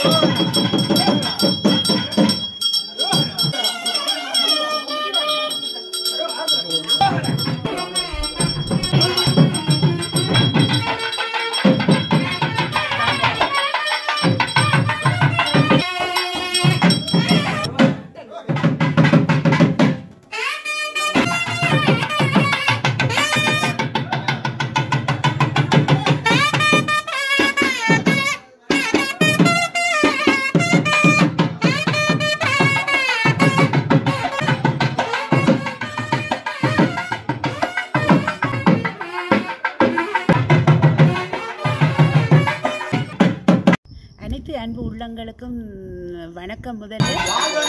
அனைத்து அன்பு உள்ளங்களுக்கும் வணக்கம் முதலில்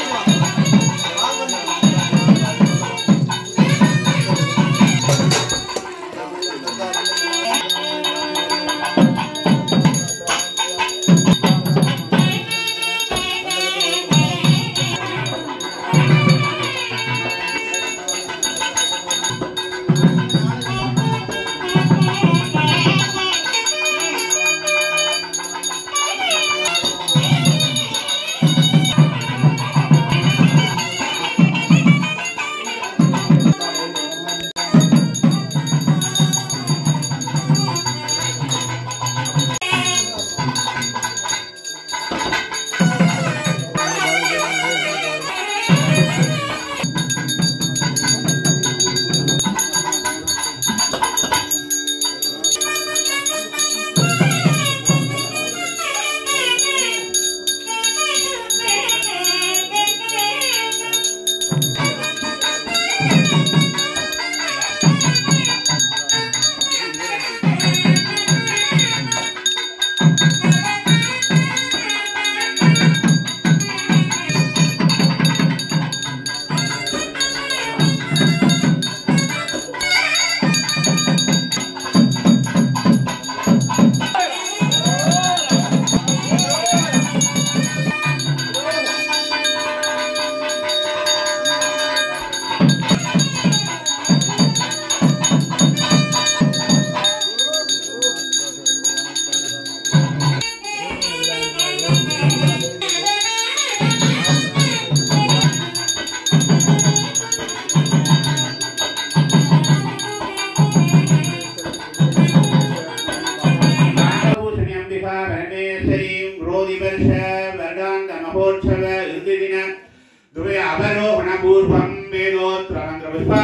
பூஷணியம்பிகா பரமேஸ்வரீம் ரோதிவர்ஷ வருடாந்த மகோற்சவ இறுதிதின துவே அவரோகண பூர்வம் வேதோத்ரமந்திர புஷ்பா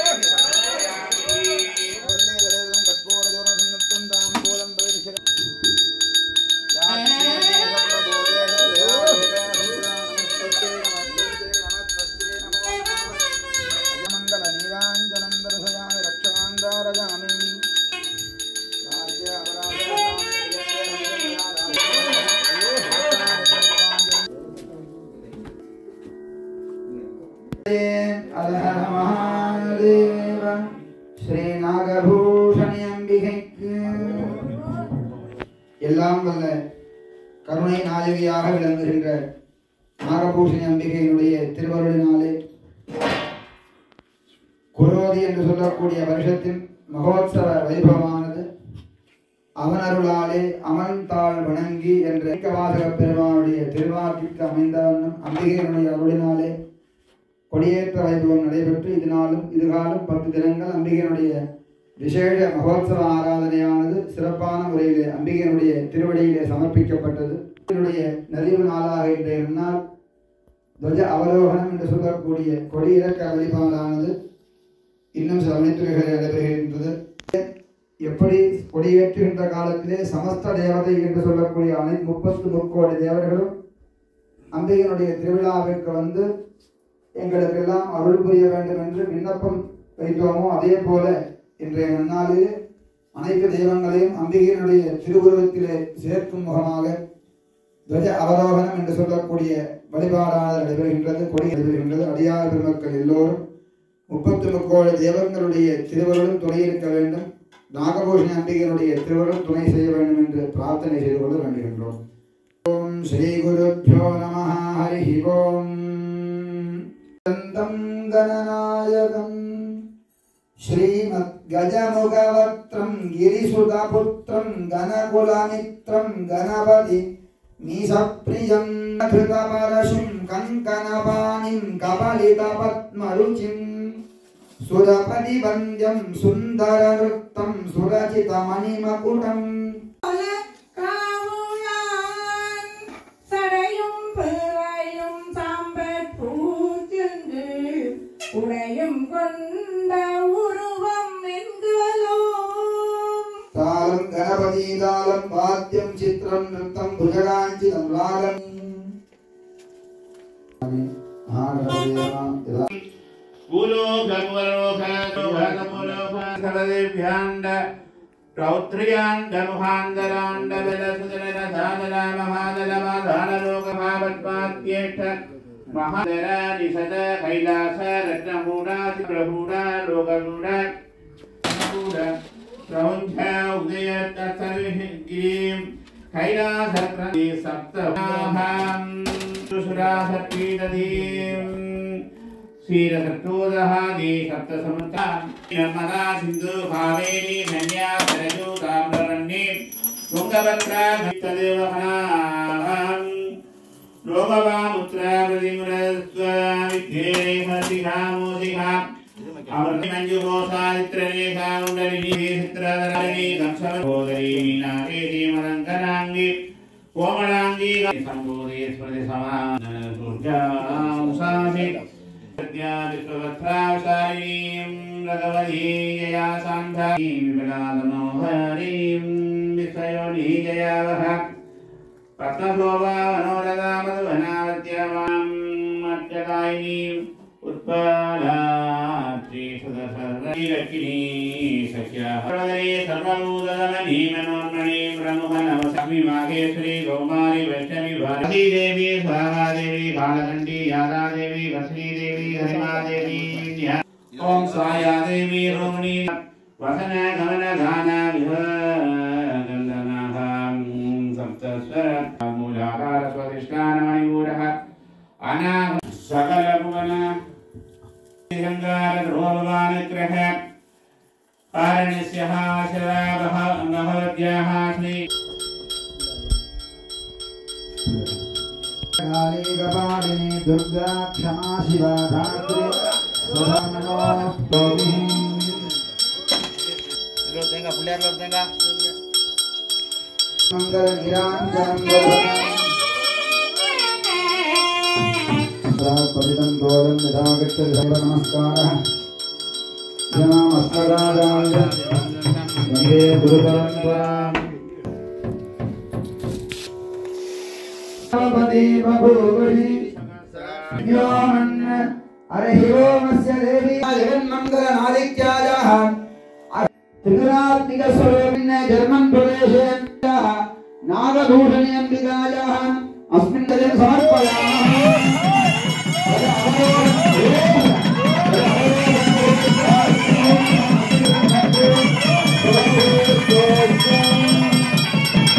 நீராஞ்சனம் தரிசயாமி ரக்ஷாந்தாரஜாமி அலஹர மகாதேவ ஸ்ரீ நாகபூஷணி அம்பிகைக்கு எல்லாம் வல்ல கருணை நாயகியாக விளங்குகின்ற நாகபூஷணி அம்பிகையினுடைய திருவருளினாலே குரோதி என்று சொல்லக்கூடிய வருஷத்தின் மகோத்சவ வைபவமானது அவனருளாலே அமர்ந்தாள் வணங்கி என்ற ஏக்கவாசக பெருமானுடைய திருவாக்கிற்கு அமைந்த வண்ணம் அம்பிகையினுடைய அருளினாலே கொடியேற்ற வைபவம் நடைபெற்று இதனாலும் இதுகாலும் பத்து தினங்கள் அம்பிகையினுடைய விசேஷ மகோத்சவ ஆராதனையானது சிறப்பான முறையிலே அம்பிகையினுடைய திருவடியிலே சமர்ப்பிக்கப்பட்டது இதனுடைய நிறைவு நாளாக இன்றைய நாள் துவஜ அவலோகனம் என்று சொல்லக்கூடிய கொடியிறக்க வழிபாடானது இன்னும் சில மணித்துறைகளில் நடைபெறுகின்றது எப்படி கொடியேற்றுகின்ற காலத்திலே சமஸ்த தேவதை என்று சொல்லக்கூடிய அனைத்து முப்பத்து முக்கோடி தேவர்களும் அம்பிகையினுடைய திருவிழாவிற்கு வந்து எங்களுக்கெல்லாம் அருள் புரிய வேண்டும் என்று விண்ணப்பம் வைத்தோமோ அதே போல இன்றைய நன்னாளில் அனைத்து தெய்வங்களையும் அம்பிகையினுடைய திருவுருவத்திலே சேர்க்கும் முகமாக துவஜ அவரோகணம் என்று சொல்லக்கூடிய வழிபாடானது நடைபெறுகின்றது கொடி நடைபெறுகின்றது அடியார் பெருமக்கள் எல்லோரும் முப்பத்து முக்கோடி தேவங்களுடைய திருவருளும் துணை இருக்க வேண்டும் நாகபூஷணி அம்பிகையினுடைய திருவருளும் துணை செய்ய வேண்டும் என்று பிரார்த்தனை செய்து கொள்ள வேண்டுகின்றோம் ஓம் ஸ்ரீ குருப்பியோ நம ஹரி ஓம் தந்தம் கணநாயகம் श्रीमद्गजमुखवक्त्रं गिरिसुतपुत्रं गणकुलमित्रं गणपति मीशप्रियं धृतपरशुं कङ्कणपाणिं कपलितपद्मरुचिं सुरपदिवन्द्यं सुन्दरनृत्तं सुरचितमणिमकुटम् காவுளான் சடையும் பிறையும் சாம்பற் பூச்செங்கு உடையும் கொண்ட உருவம் என்களோ तालं गणपतितालं वाद्यं चित्रं नृत्तं भुजगाञ्चितं रागम् महागणपतिः भूलोकमुलोकमुलोकसर्वदेभ्याण्ड रौद्र्याण्डमुहान्दराण्ड बलसुदनधानलमहादलमाधानलोकभावत्वात्येष्ट महादरादिशद कैलास रत्नमूढा चित्रमूढा लोकमूढा मूढ प्रौञ्च उदय तत्सर्वगिरिं कैलासप्रति सप्तहां सुरासपीडधीम् क्षीरसत्तोदहादि सप्तसमुद्रा नर्मदा सिन्धु कावेरी धन्या सरजु ताम्ररण्ये तुङ्गभद्रा तदेव लोकवामुत्रा प्रतिमुरस्वामिध्येहसिहामोसिहा अमृतमञ्जुघोषादित्ररेखा कुण्डलिनी चित्रधरणि कंसमोदरी मीनाकेशी मदङ्कनाङ्गी कोमलाङ्गी सम्बोधे स्मृति समान दुर्गांसासि सद्या विश्ववत्सावसारीं भगवती जया सान्धारीं विमलादमोहरीं विश्वयोनी जयावः पद्मशोभा मनोरदा मधुवनावत्यमां मर्त्यकायिनीम् उत्पालात्रीसुदसर्वैरकिनी सख्याहरदरे सर्वभूतदमनी मनोन्मणि ब्रह्मणमसमि माहेश्वरी कौमारी वैष्णवी भारती देवी स्वाहा देवी कालकण्ठी यादा देवी वसनी देवी हरिमा देवी ॐ स्वाया देवी रोहिणी वसन गमन गान विहगन्दनाथां सप्तस्वर मूलाधार स्वधिष्ठानमणिमूलः अना सकलभुवन गङ्गारध्रुवभवानुग्रह कारणस्यः शरावः भगवद्याः श्री काली कपालिनी दुर्गा क्षमा शिवा धात्री स्वधा नमोस्तुति मंगल निराञ्जनं परितं दोलं यदा गच्छति सर्व नमस्कारः जनामस्मदाय वन्दे गुरुपरम्पराम् भूगुरि व्योमन् हरिः ओमस्य देवी जगन्मङ्गलनादित्यायाः त्रिगुणात्मिकस्वरूपिण जर्मन् प्रदेशे नागभूषणी अम्बिकायाः अस्मिन् तले समर्पयामः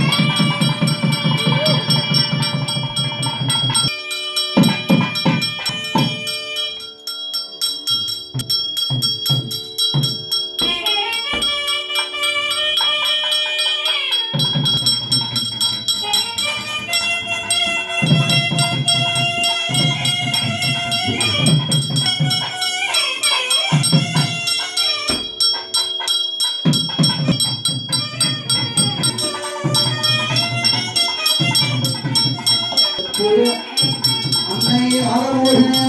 அன்னை ஆரோகணம்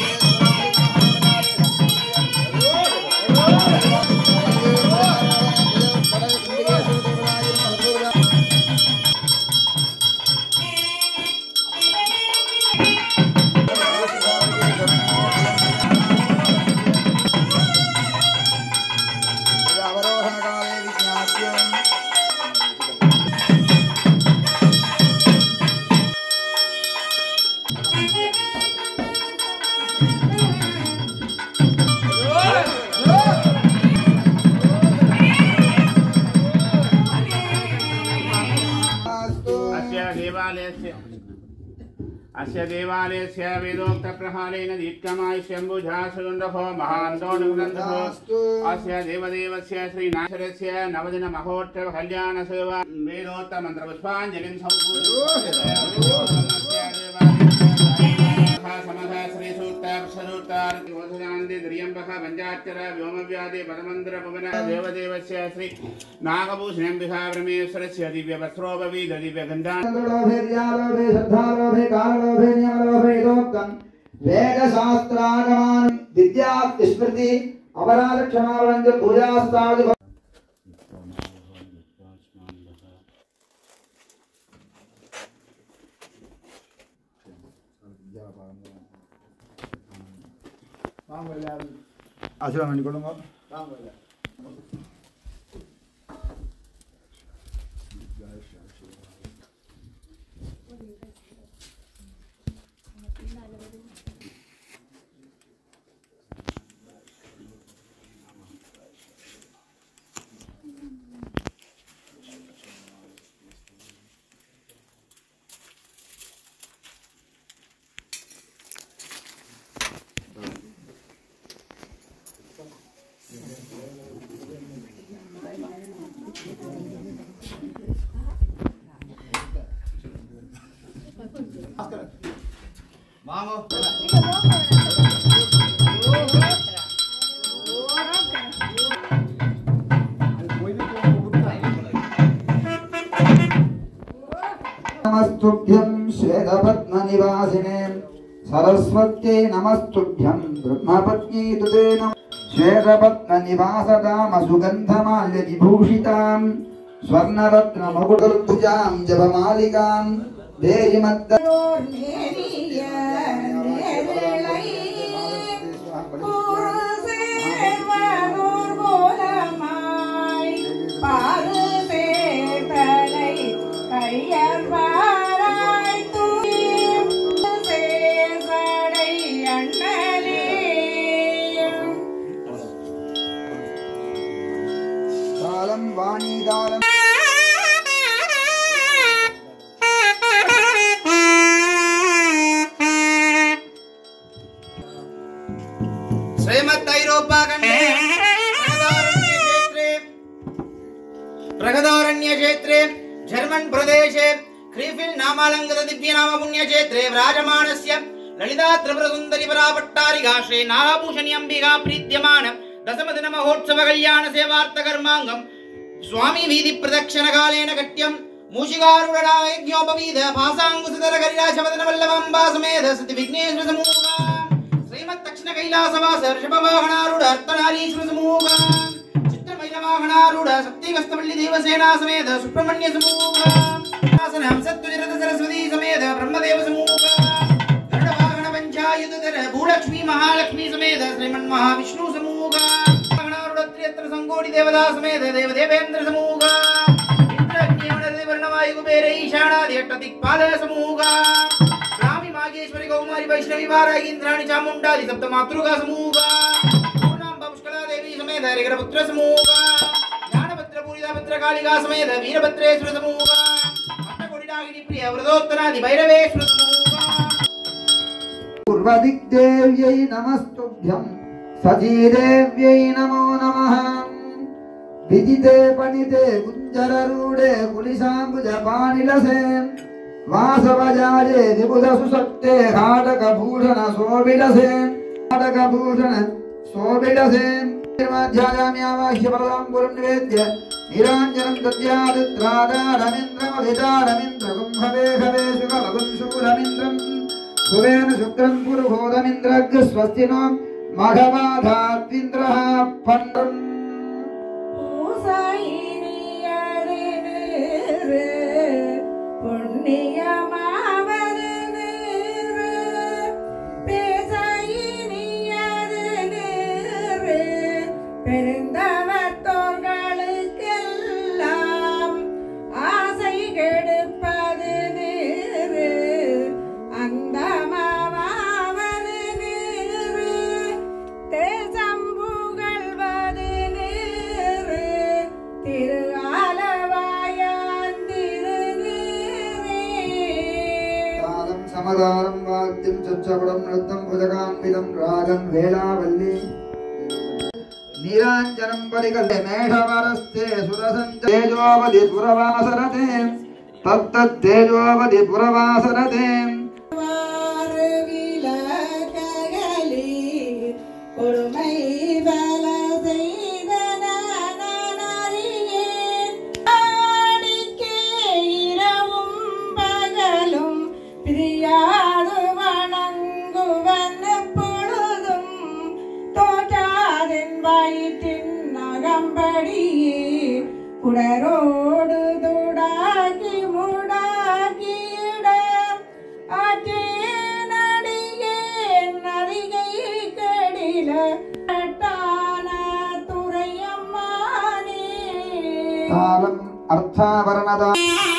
Thank अस्य देवालयस्य वेदोक्तप्रहारेण दीर्घमायुष्यम्बुजासुगन्धो महान्तोनुग्रन्थो अस्य देवदेवस्य श्रीनाथरस्य नवदिनमहोत्सव कल्याणसेवा वेदोत्तमन्त्रपुष्पाञ्जलिं समः श्रीसूक्ताक्षरूक्तार्तिमोधनान्ति त्र्यम्बः पञ्चाक्षर व्योमव्याधि पदमन्त्रभुवन देवदेवस्य श्री नागभूषणम्बिका परमेश्वरस्य दिव्यवस्त्रोपवीद दिव्यगन्धा लोभे क्रियालोभे श्रद्धालोभे काललोभे नियमलोभे इदोक्तम् वेदशास्त्रागमान् विद्या स्मृति अपराधक्षमावलञ्च पूजास्तावति ஆசீர்வாதம் பண்ணிக்கொள்ளுங்க नमस्तुभ्यं श्वेतपद्मनिवासिने सरस्वत्यै नमस्तुभ्यं ब्रह्मपत्नी तुते नमः श्वेतपद्मनिवासदामसुगन्धमाल्यविभूषितां स्वर्णरत्नमकुटुर्भुजां जपमालिकां देहिमत्त ஓர் நேரிய நேரலை கூறு சேர்வதோர் கோலமாய் பாரு சேர்த்தலை கையற்பாராய் தூய் சேர்வடை அண்ணலே कालं वाणीदालं श्रीमद्दैरोपाखण्डे प्रगदारण्यक्षेत्रे प्रगदारण्यक्षेत्रे जर्मन् प्रदेशे क्रीफिल् नामालङ्कृत दिव्यनाम पुण्यक्षेत्रे विराजमानस्य ललिता त्रिपुरसुन्दरि परापट्टारिका श्री नागाभूषणि अम्बिका प्रीत्यमान दशमदिन महोत्सव कल्याण सेवार्थकर्माङ्गम् स्वामी वीधि प्रदक्षिणकालेन कट्यम् मूषिकारूढनायज्ञोपवीद भासाङ्कुशधर गरिराजवदन वल्लभाम्बा समेध सति विघ्नेश्वर समूहा శ్రీమత్ దక్షిణ కైలాసవాస ఋషభవాహనారుడ అర్తనారీశ్వర సమూహ చిత్రమైన వాహనారుడ సత్యగస్తవల్లి దేవసేనా సమేత సుబ్రహ్మణ్య సమూహ ఆసన హంసత్వజరత సరస్వతీ సమేత బ్రహ్మదేవ సమూహ గరుడ వాహన పంచాయుధర భూలక్ష్మీ మహాలక్ష్మీ సమేత శ్రీమన్ మహావిష్ణు సమూహ వాహనారుడ త్రియత్ర సంకోటి దేవతా సమేత దేవదేవేంద్ర సమూహ ఇంద్రజ్ఞానదేవర్ణవాయు కుబేర ఈశానాది అష్ట దిక్పాల సమూహ స్వామి మాగేశ్వరి కౌమారి వైష్ణవి వారాగి ఇంద్రాణి చాముండాది సప్త మాతృగా సమూహ పూర్ణాంబ పుష్కలాదేవి సమేత రిగరపుత్ర సమూహ జ్ఞానభద్ర పూరితాభద్ర కాళికా సమేత వీరభద్రేశ్వర సమూహ అష్టకొడినాగిని ప్రియ వృదోత్తరాది భైరవేశ్వర సమూహ पूर्वदिग्देव्यै नमस्तुभ्यं सचीदेव्यै नमो नमः विदिते पणिते कुञ्जररूढे कुलिशाम्बुजपानिलसे वासवजाये विबुधसुसक्ते हाटकभूषण शोभिलसे हाटकभूषण शोभिलसे ध्यायामि आवाह्य परदां गुरुं निवेद्य निराञ्जनं दद्यादित्रादारमिन्द्रमभिदारमिन्द्रगुम्भवे शुकलगुं शूलमिन्द्रम् सुवेन शुक्रं पुरुभोदमिन्द्रग् स्वस्ति नो मघवाधात्विन्द्रः पण्डम् பூசாயினியரு புண்ணியமாவது பேசாயினியரு பெருந்தவத்தோர்களுக்கெல்லாம் ஆசை கெடுப்பது நீரு அந்த மாவாவது நீரு தேசம் புகழ்வது நீரு திரு ஆலவாயான் திரு நீரே कालं समदानं சபடம் நிறுத்தம் புஜகான்விதம் ராகம் வேளாவல்லி நீராஞ்சனம் பரிகல்லே மேஷவரஸ்தே சுரசஞ்ச தேஜோவதி புரவாசரதே தத்தத் தேஜோவதி புரவாசரதே வாறு விலகலி கொடுமை பல செய்தனறியேன் ஆடிக்கே இரவும் பகலும் பிரியாது வணங்குவன் பொழுதும் தோற்றாதென் வயிற்றின் நகம்படியே குடரோடு துடாக்கி முடாக்கிட ஆற்றேனடியேன் அருகை கடில கட்டான துறையம்மானே தாளம் அர்த்தாவரணதா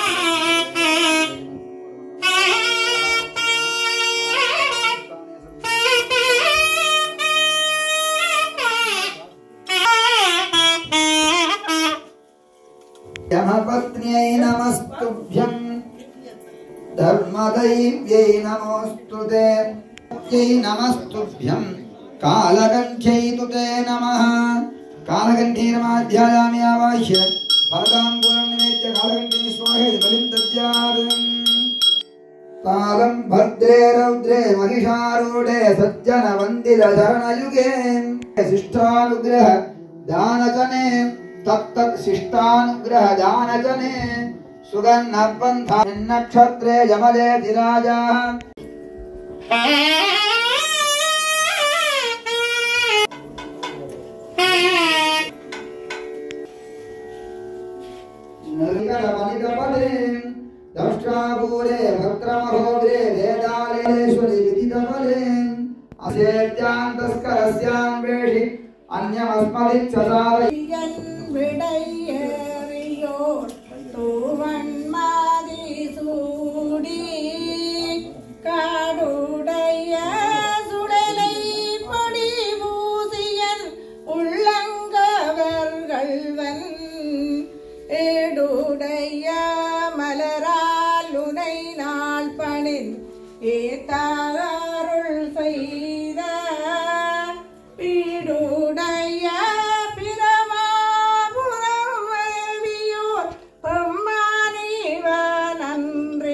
यमपत्न्यै नमस्तुभ्यम् धर्मदैव्यै नमोऽस्तु ते यै नमस्तुभ्यम् कालकण्ठ्यै तु ते नमः कालकण्ठी नमाध्यायामि आवाह्य फलताम्बूलं निवेद्य कालकण्ठी स्वाहेति बलिं दद्यात् कालं भद्रे रौद्रे महिषारूढे सज्जनवन्दितचरणयुगे शिष्टानुग्रह दानजने तत्तत् शिष्टानुग्रह दानजने सुगन्धपन्था नक्षत्रे जमलेति राजाः नलिकरमणिकपदे दंष्ट्रापूरे भद्रमहोग्रे वेदालेश्वरि विदितफले असेत्यान् तस्करस्यान् वेषि अन्यमस्मदिच्छसावै என் விடையேறியோர் தூவன் மாதி சூடி காடுடைய சுடலை பொடி பூசியன் உள்ளங்கவர்கள்வன் ஏடுடைய மலரால் உனை நாள் பணின் ஏத்தாருள் செய்த பீடுடைய பிரமாபுரவியோர் பெம்மானிவனன்றே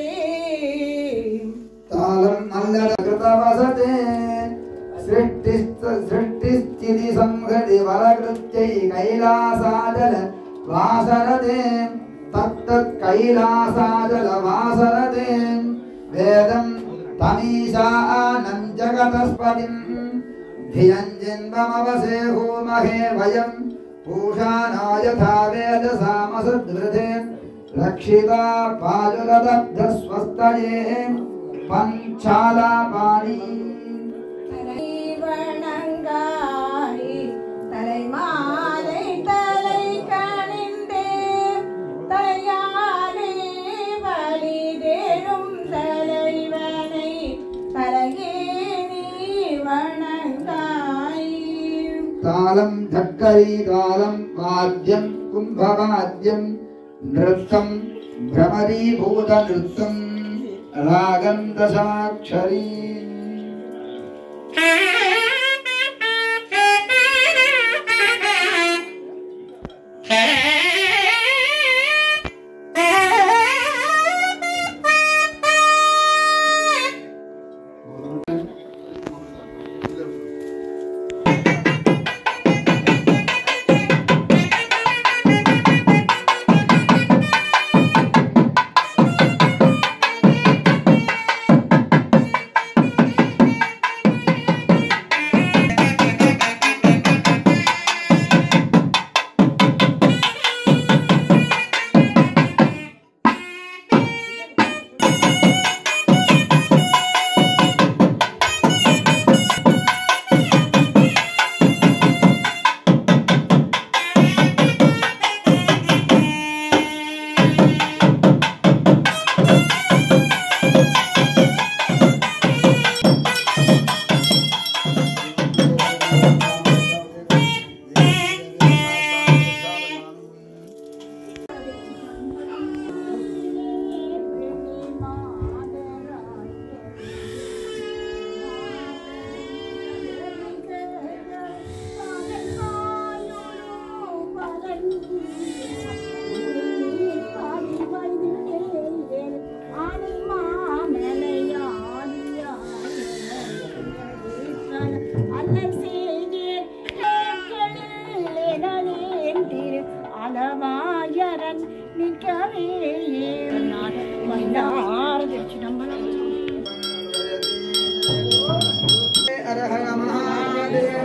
तालं नल्लकृतवसते सृष्टिस्त सृष्टिस्थिति संहृति वरकृत्यै कैलासाजल वासरते तत्तत् कैलासाजल वासरते वेदं तमीशानं जगतस्पतिम् धियं जिन्वमवसे होमहे वयं पूषाणा यथा वेदसामसद्वृते रक्षिता पाजुरदब्धस्वस्तये पञ्चालापाणि தலை வணங்காய் தலைமாலை தலை கணிந்தே தயாரே வழி தேடும் தலைவனை தலையே நீ வணங்காய் तालं धक्करी तालं वाद्यं कुम्भवाद्यं नृत्यं भ्रमरीभूतनृत्यं रागं दशाक्षरी மன்னர் செய்தீர் ஏற்களில் எனதேன் திரு அளவாயரன் நிற்கவே நான் மன்னார் திருச்சிதம்பரம் அரஹர மகாதேவ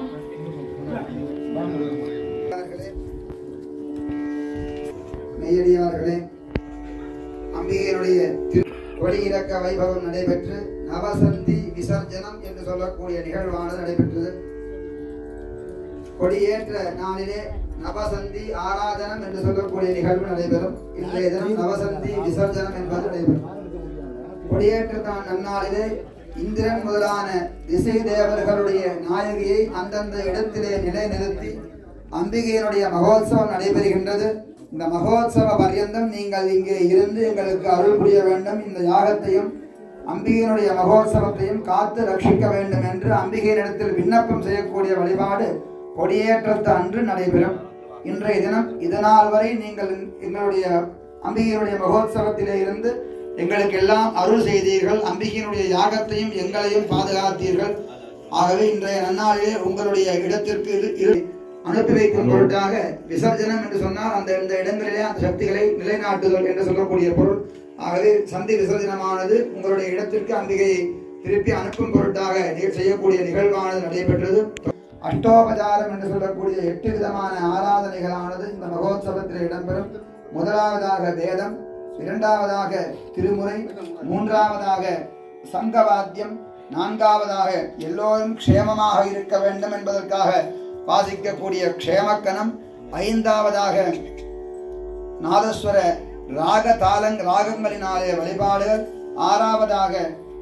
மெய்யடியார்களே அம்பிகையினுடைய திரு- கொடியிறக்க வைபவம் நடைபெற்று நவசந்தி விசர்ஜனம் என்று சொல்லக்கூடிய நிகழ்வானது நடைபெற்றது கொடியேற்ற நாளிலே நவசந்தி ஆராதனம் என்று சொல்லக்கூடிய நிகழ்வு நடைபெறும் இன்றைய தினம் நவசந்தி விசர்ஜனம் என்பது நடைபெறும் கொடியேற்ற தான் நன்னாளிலே இந்திரன் முதலான திசை தேவர்களுடைய நாயகியை அந்தந்த இடத்திலே நிலைநிறுத்தி அம்பிகையினுடைய மகோத்சவம் நடைபெறுகின்றது இந்த மகோத்சவ பர்யந்தம் நீங்கள் இங்கே இருந்து எங்களுக்கு அருள் புரிய வேண்டும் இந்த யாகத்தையும் அம்பிகையினுடைய மகோத்சவத்தையும் காத்து ரட்சிக்க வேண்டும் என்று அம்பிகையினிடத்தில் விண்ணப்பம் செய்யக்கூடிய வழிபாடு கொடியேற்றத்து அன்று நடைபெறும் இன்றைய தினம் இதனால் வரை நீங்கள் எங்களுடைய அம்பிகையினுடைய மகோத்சவத்திலே இருந்து எங்களுக்கு எல்லாம் அருள் செய்தீர்கள் அம்பிகையினுடைய யாகத்தையும் எங்களையும் பாதுகாத்தீர்கள் ஆகவே இன்றைய நன்னாளிலே உங்களுடைய இடத்திற்கு இரு- இரு- அனுப்பி வைக்கும் பொருட்டாக விசர்ஜனம் என்று சொன்னால் அந்த இந்த இடங்களிலே அந்த சக்திகளை நிலைநாட்டுதல் என்று சொல்லக்கூடிய பொருள் ஆகவே சந்தி விசர்ஜனமானது உங்களுடைய இடத்திற்கு அம்பிகையை திருப்பி அனுப்பும் பொருட்டாக நீ- செய்யக்கூடிய நிகழ்வானது நடைபெற்றது அஷ்டோபசாரம் என்று சொல்லக்கூடிய எட்டு விதமான ஆராதனைகளானது இந்த மகோத்சவத்தில் இடம்பெறும் முதலாவதாக வேதம் இரண்டாவதாக திருமுறை மூன்றாவதாக சங்கவாத்தியம் நான்காவதாக எல்லோரும் க்ஷேமமாக இருக்க வேண்டும் என்பதற்காக வாசிக்கக்கூடிய க்ஷேமக்கணம் ஐந்தாவதாக நாதஸ்வர ராக தாளங் ராகங்களினாலே வழிபாடுகள் ஆறாவதாக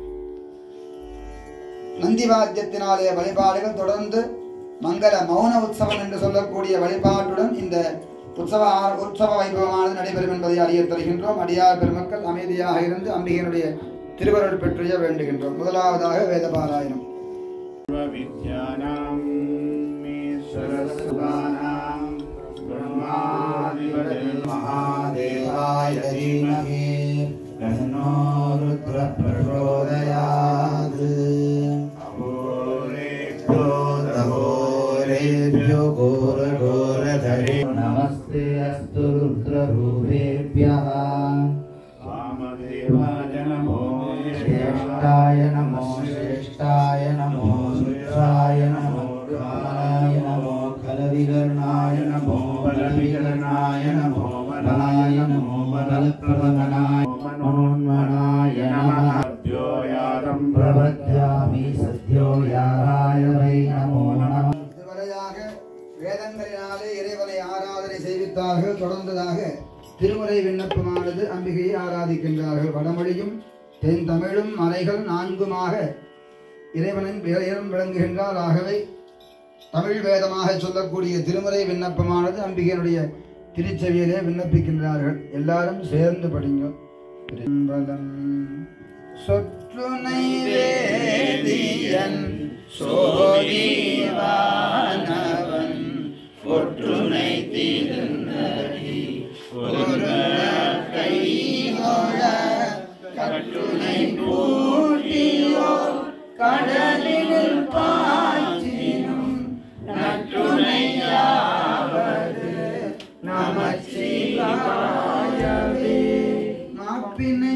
நந்திவாத்தியத்தினாலே வழிபாடுகள் தொடர்ந்து மங்கள மௌன உற்சவம் என்று சொல்லக்கூடிய வழிபாட்டுடன் இந்த உற்சவ ஆ- உற்சவ வைபவமானது நடைபெறும் என்பதை அறிய தருகின்றோம் அடியார் பெருமக்கள் அமைதியாக இருந்து அம்பிகையினுடைய திருவருள் பெற்றிய வேண்டுகின்றோம் முதலாவதாக வேதபாராயணம் विद्यानाम् ईश्वरस्वनाम् ब्रह्मादिपतिर्महादेवाय धीमहि तन्नो रुद्रः प्रचोदयात् अहोरेभ्यो दहोरेभ्यो घोरघोरधरे नमस्ते अस्तु रुद्ररूपेभ्यः वामदेवाय नमो श्रेष्ठाय नमो श्रेष्ठाय नमो रुद्राय नमो कालाय नमो खलविकर्णाय नमो बलविकर्णाय नमो बलाय नमो बलप्रभगणाय मनोन्मनाय नमः द्योयादम् प्रपद्यामि सद्यो याराय वै नमो नमः இதுவரையாக வேதங்களினாலே இறைவனை ஆராதனை செய்வித்தார்கள் தொடர்ந்ததாக திருமுறை விண்ணப்பமானது அம்பிகையை ஆராதிக்கின்றார்கள் வடமொழியும் தென் தமிழும் மலைகள் நான்குமாக இறைவனின் பெயரும் விளங்குகின்றார் ஆகவே தமிழ் வேதமாக சொல்லக்கூடிய திருமுறை விண்ணப்பமானது அம்பிகையினுடைய திருச்செவியிலே விண்ணப்பிக்கின்றார்கள் எல்லாரும் சேர்ந்து படிங்க திரும்பலம் சொற்றுனை வேதியன் சோதிவானவன் ஒற்றுனை திருநடி ஒரு கையோட கட்டுனை பூட்டியோ கடலில் பாய்ச்சினும் நற்றுணையாவது நமச்சிவாயவே மாப்பினை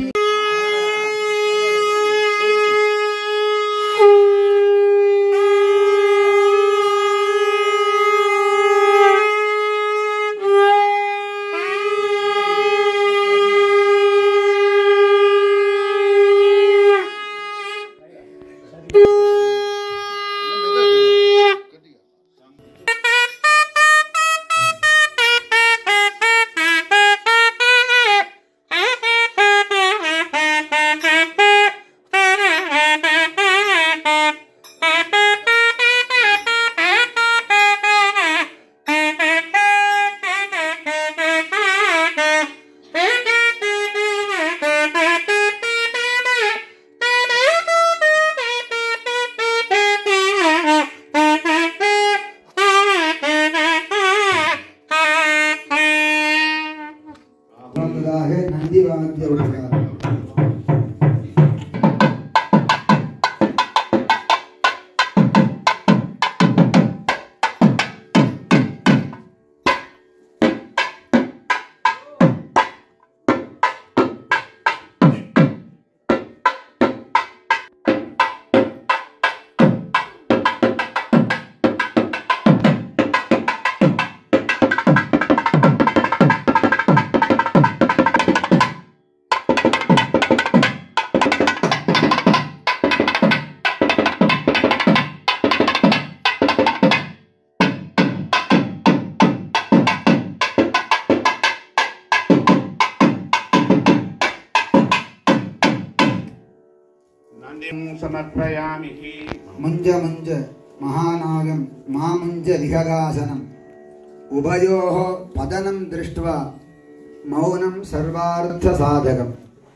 समर्पयामि मुञ्ज मुञ्ज महानागं मामुञ्ज विहगासनम् उभयोः पतनं दृष्ट्वा மௌனம் சர்வார்த்த சாதகம்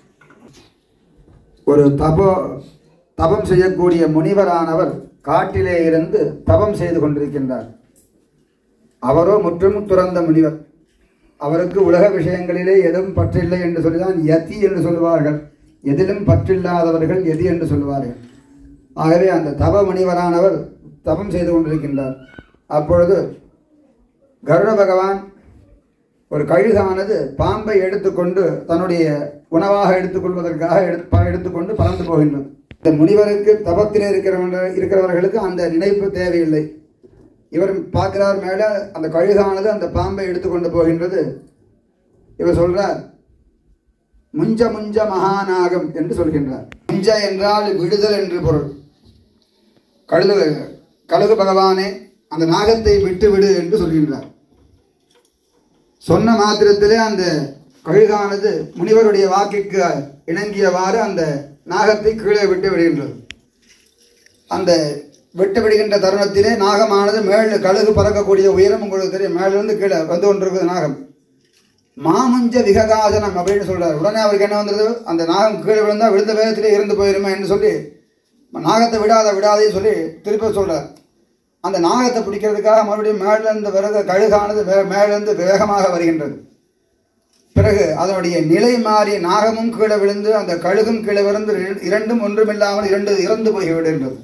ஒரு தபோ தபம் செய்யக்கூடிய முனிவரானவர் காட்டிலே இருந்து தபம் செய்து கொண்டிருக்கின்றார் அவரோ முற்றும் துறந்த முனிவர் அவருக்கு உலக விஷயங்களிலே எதுவும் பற்றில்லை என்று சொல்லிதான் யதி என்று சொல்வார்கள் எதிலும் பற்றில்லாதவர்கள் எதி என்று சொல்வார்கள் ஆகவே அந்த தப முனிவரானவர் தபம் செய்து கொண்டிருக்கின்றார் அப்பொழுது கருட பகவான் ஒரு கழுகானது பாம்பை எடுத்துக்கொண்டு தன்னுடைய உணவாக எடுத்துக்கொள்வதற்காக எடுத்து ப- எடுத்துக்கொண்டு பறந்து போகின்றது இந்த முனிவருக்கு தபத்திலே இருக்கிறவங்க இருக்கிறவர்களுக்கு அந்த நினைப்பு தேவையில்லை இவர் பார்க்கிறார் மேல அந்த கழுகானது அந்த பாம்பை எடுத்துக்கொண்டு போகின்றது இவர் சொல்றார் முஞ்ச முஞ்ச மகாநாகம் என்று சொல்கின்றார் முஞ்ச என்றால் விடுதல் என்று பொருள் கழுகு கழுகு பகவானே அந்த நாகத்தை விட்டு விடு என்று சொல்கின்றார் சொன்ன மாத்திரத்திலே அந்த கழுகானது முனிவருடைய வாக்கிற்கு இணங்கியவாறு அந்த நாகத்தை கீழே விட்டு விடுகின்றது அந்த விட்டு விடுகின்ற தருணத்திலே நாகமானது மேல் கழுகு பறக்கக்கூடிய உயரம் உங்களுக்கு தெரியும் மேலிருந்து கீழே வந்து கொண்டிருக்குது நாகம் மாமுஞ்ச விககாசனம் அப்படின்னு சொல்றாரு உடனே அவருக்கு என்ன வந்தது அந்த நாகம் கீழே விழுந்தா விழுந்த வேகத்திலே இறந்து போயிருமே என்று சொல்லி நாகத்தை விடாத விடாதே சொல்லி திருப்ப சொல்றார் அந்த நாகத்தை பிடிக்கிறதுக்காக மறுபடியும் மேலிருந்து வருக கழுகானது வே- மேலிருந்து வேகமாக வருகின்றது பிறகு அதனுடைய நிலை மாறி நாகமும் கீழே விழுந்து அந்த கழுகும் கீழே விழுந்து இர- இரண்டும் ஒன்றுமில்லாமல் இரண்டு இறந்து போய்விடுகின்றது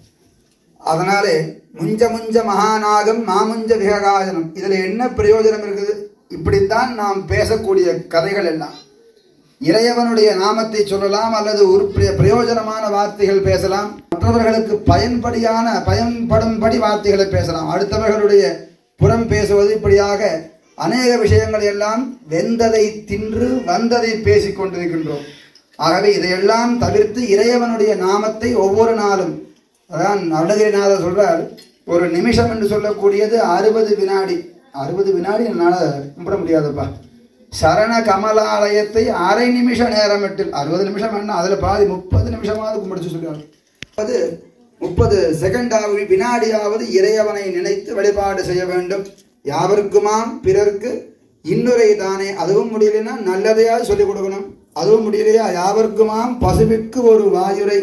அதனாலே முஞ்ச முஞ்ச மகாநாகம் மாமுஞ்ச விககாசனம் இதுல என்ன பிரயோஜனம் இருக்குது இப்படித்தான் நாம் பேசக்கூடிய கதைகள் எல்லாம் இறையவனுடைய நாமத்தை சொல்லலாம் அல்லது ஒரு பிர- பிரயோஜனமான வார்த்தைகள் பேசலாம் மற்றவர்களுக்கு பயன்படியான பயன்படும்படி வார்த்தைகளை பேசலாம் அடுத்தவர்களுடைய புறம் பேசுவது இப்படியாக அநேக விஷயங்கள் எல்லாம் வெந்ததை தின்று வந்ததை பேசிக் கொண்டிருக்கின்றோம் ஆகவே இதையெல்லாம் தவிர்த்து இறையவனுடைய நாமத்தை ஒவ்வொரு நாளும் அதான் அருணகிரிநாதர் சொல்றார் ஒரு நிமிஷம் என்று சொல்லக்கூடியது அறுபது வினாடி அறுபது வினாடி என்னால் கும்பிட முடியாதுப்பா சரண கமலாலயத்தை அரை நிமிஷ நேரமிட்டில் அறுபது நிமிஷம் என்ன அதில் பாதி முப்பது நிமிஷமாவது கும்பிடுச்சு சொல்லுவார் அது முப்பது செகண்டாவது வினாடியாவது இறையவனை நினைத்து வழிபாடு செய்ய வேண்டும் யாவருக்குமாம் பிறர்க்கு இன்னுரை தானே அதுவும் முடியலைன்னா நல்லதையாவது சொல்லிக் கொடுக்கணும் அதுவும் முடியலையா யாவருக்குமாம் பசுவிற்கு ஒரு வாயுரை